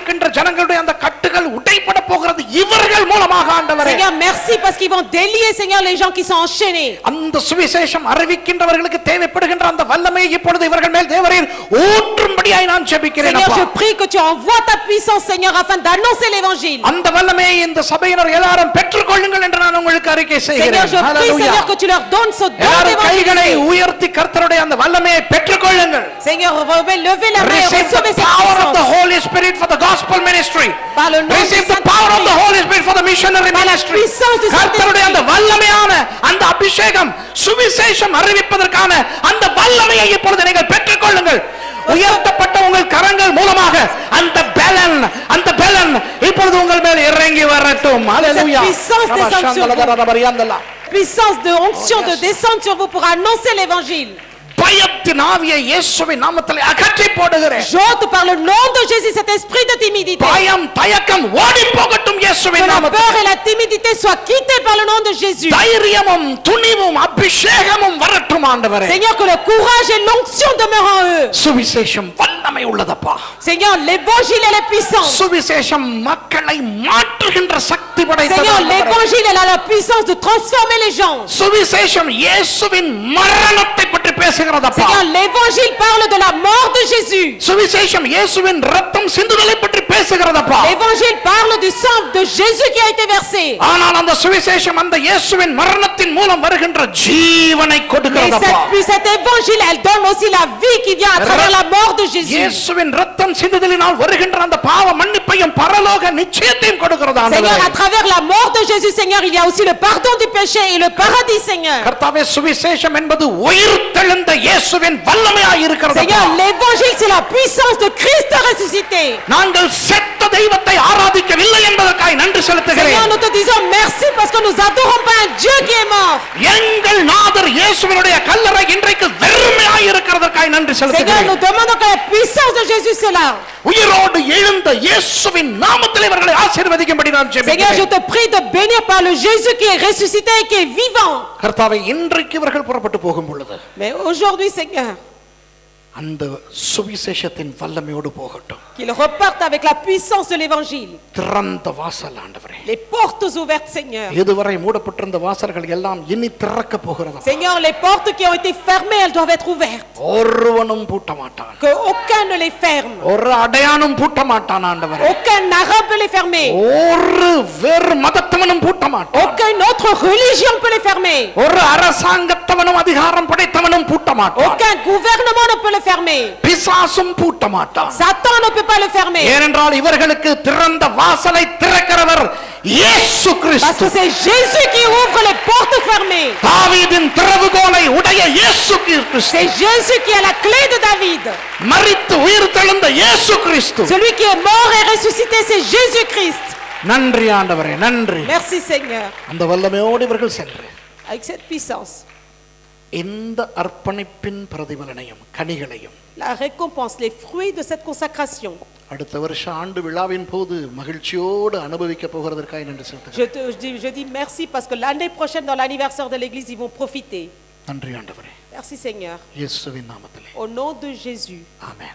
இருக்கின்ற ஜனங்களுடைய அந்த கட்டுகள் உடைப்பட போகிறது இவர்கள் மூலமாக ஆண்டவரே Seigneur, merci parce qu'ils vont délier, Seigneur, les gens qui sont enchaînés. அந்த சுவிசேஷம் அறிவிக்கின்றவர்களுக்கு தேவைப்படுகின்ற அந்த வல்லமை இப்பொழுது இவர்கள் மேல் தேவரீர் ஊற்றும்படியாய் நான் ஜெபிக்கிறேன் Seigneur, அப்பா. je prie que tu envoies ta puissance, Seigneur, afin d'annoncer l'évangile. அந்த வல்லமையை இந்த சபையினர் எல்லாரும் பெற்றுக்கொள்ளுங்கள் என்று நான் உங்களுக்கு அறிக்கை Seigneur, செய்கிறேன் je prie, Hallelujah. Seigneur, que tu leur donnes ce don எல்லாரும் கைகளை d'évangéliser. உயர்த்தி கர்த்தருடைய அந்த வல்லமையை பெற்றுக்கொள்ளுங்கள் Seigneur, levez la main et Receive the recevez cette power of the puissance. Holy Spirit for the gospel ministry. Par le nom Receive du the power of the Saint-Esprit. Holy Spirit for the missionary Par la ministry. puissance du கர்த்தருடைய அந்த வல்லமையான அந்த அபிஷேகம் சுவிசேஷம் அறிவிப்பதற்கான அந்த வல்லமையை இப்பொழுது நீங்கள் பெற்றுக்கொள்ளுங்கள் உயர்த்தப்பட்ட உங்கள் கரங்கள் மூலமாக அந்த பலன் அந்த பலன் இப்பொழுது உங்கள் மேல் இறங்கி வரட்டும் Hallelujah. puissance நம்ம descende sur vous. சங்கலதரபரியாந்தலா. Puissance de onction, de descendre sur vous pour annoncer l'évangile. பயத்தின் ஆவியை இயேசுவின் நாமத்தில் அகற்றி போடுகிறேன் J'ôte par le nom de Jésus cet esprit de timidité. பயம் தயக்கம் ஓடி போகட்டும் Que இயேசுவின் la நாமத்தில் peur et la timidité soient quittées par le nom de Jésus. தைரியமும் துணிவும் அபிஷேகமும் வரட்டும் ஆண்டவரே Seigneur, que le courage et l'onction demeurent en eux. சுவிசேஷம் வல்லமை உள்ளதப்பா Seigneur, l'évangile elle est puissante. சுவிசேஷம் மக்களை மாற்றுகின்ற சக்தி படைத்தது Seigneur, ஆண்டவரே. l'évangile elle a la puissance de transformer les gens. சுவிசேஷம் இயேசுவின் மரணத்தை பற்றி பேசுகிறதப்பா Seigneur, l'évangile parle de la mort de Jésus. சுவிசேஷம் இயேசுவின் ரத்தம் சிந்துதலை பற்றி பேசுகிறதப்பா L'évangile parle du sang de Jésus qui a été versé. ஆனால் அந்த சுவிசேஷம் அந்த இயேசுவின் மரணத்தின் மூலம் வருகின்ற ஜீவனை Et கொடுக்கிறதப்பா cette, puis cet évangile, elle donne aussi la vie qui vient à travers la mort de Jésus. இயேசுவின் ரத்தம் சிந்துதலினால் வருகின்ற அந்த பாவ மன்னிப்பையும் பரலோக நிச்சயத்தையும் கொடுக்கிறது Seigneur, ஆண்டவரே. à travers la mort de Jésus, Seigneur, il y a aussi le pardon du péché et le paradis, Seigneur. கர்த்தாவே சுவிசேஷம் என்பது உயிர் தெழுந்த இயேசுவின் வல்லமையாய் இருக்கிறது Seigneur, l'évangile, c'est la puissance de Christ ressuscité. நாங்கள் செத்த தெய்வத்தை ஆராதிக்கவில்லை என்பதற்காய் நன்றி Seigneur, செலுத்துகிறேன் nous te disons merci parce que nous adorons pas un Dieu qui est mort. எங்கள் நாதர் இயேசுவினுடைய கல்லறை இன்றைக்கு வெறுமையாய் இருக்கிறதற்காய் நன்றி Seigneur, செலுத்துகிறேன் nous demandons que la puissance de Jésus c'est là. உயிரோடு எழுந்த இயேசுவின் நாமத்தில் இவர்களை ஆசீர்வதிக்கும்படி நான் Seigneur, je ஜெபிக்கிறேன் te prie de bénir par le Jésus qui est ressuscité et qui est vivant. கர்த்தாவை இன்றைக்கு இவர்கள் புறப்பட்டு போகும் பொழுது Mais aujourd'hui, Seigneur, அந்த சுவிசேஷத்தின் வல்லமையோடு போகட்டும் qu'ils repartent avec la puissance de l'évangile. திறந்த வாசல் ஆண்டவரே Les portes ouvertes, Seigneur. இதுவரை மூடப்பட்டிருந்த வாசல்கள் எல்லாம் இனி திறக்க போகிறது Seigneur, les portes qui ont été fermées, elles doivent être ouvertes. ஒருவனும் பூட்ட மாட்டான் Que aucun ne les ferme. ஒரு அடையானும் பூட்ட மாட்டான் ஆண்டவரே Aucun arabe peut les fermer. ஒரு வேறு மதத்தவனும் பூட்ட மாட்டான் Aucune autre religion peut les fermer. ஒரு அரசாங்கத்தவனும் அதிகாரம் படைத்தவனும் பூட்ட மாட்டான் Aucun gouvernement ne peut le fermer. பிசாசும் பூட்ட மாட்டான் Satan ne peut pas le fermer. ஏனென்றால் இவர்களுக்கு திறந்த வாசலை திறக்கிறவர் இயேசு Parce கிறிஸ்து que c'est Jésus qui ouvre les portes fermées. தாவீதின் திறவுகோலை உடைய இயேசு கிறிஸ்து C'est Jésus qui a la clé de David. மரித்து உயிர் தெழுந்த இயேசு கிறிஸ்து Celui qui est mort et ressuscité, c'est Jésus-Christ. நன்றி ஆண்டவரே நன்றி Merci Seigneur. அந்த வல்லமையோடு இவர்கள் சென்று Avec cette puissance, இந்த அர்ப்பணிப்பின் பிரதிபலனையும் கனிகளையும் la récompense, les fruits de cette consacration. அடுத்த வருஷ ஆண்டு விழாவின் போது மகிழ்ச்சியோடு அனுபவிக்க போகிறதற்காக நன்றி செலுத்துகிறேன் Je, te- je dis, je dis merci parce que l'année prochaine, dans l'anniversaire de l'Église, ils vont profiter. நன்றி ஆண்டவரே Merci Seigneur. இயேசுவின் நாமத்திலே Au nom de Jésus. ஆமென்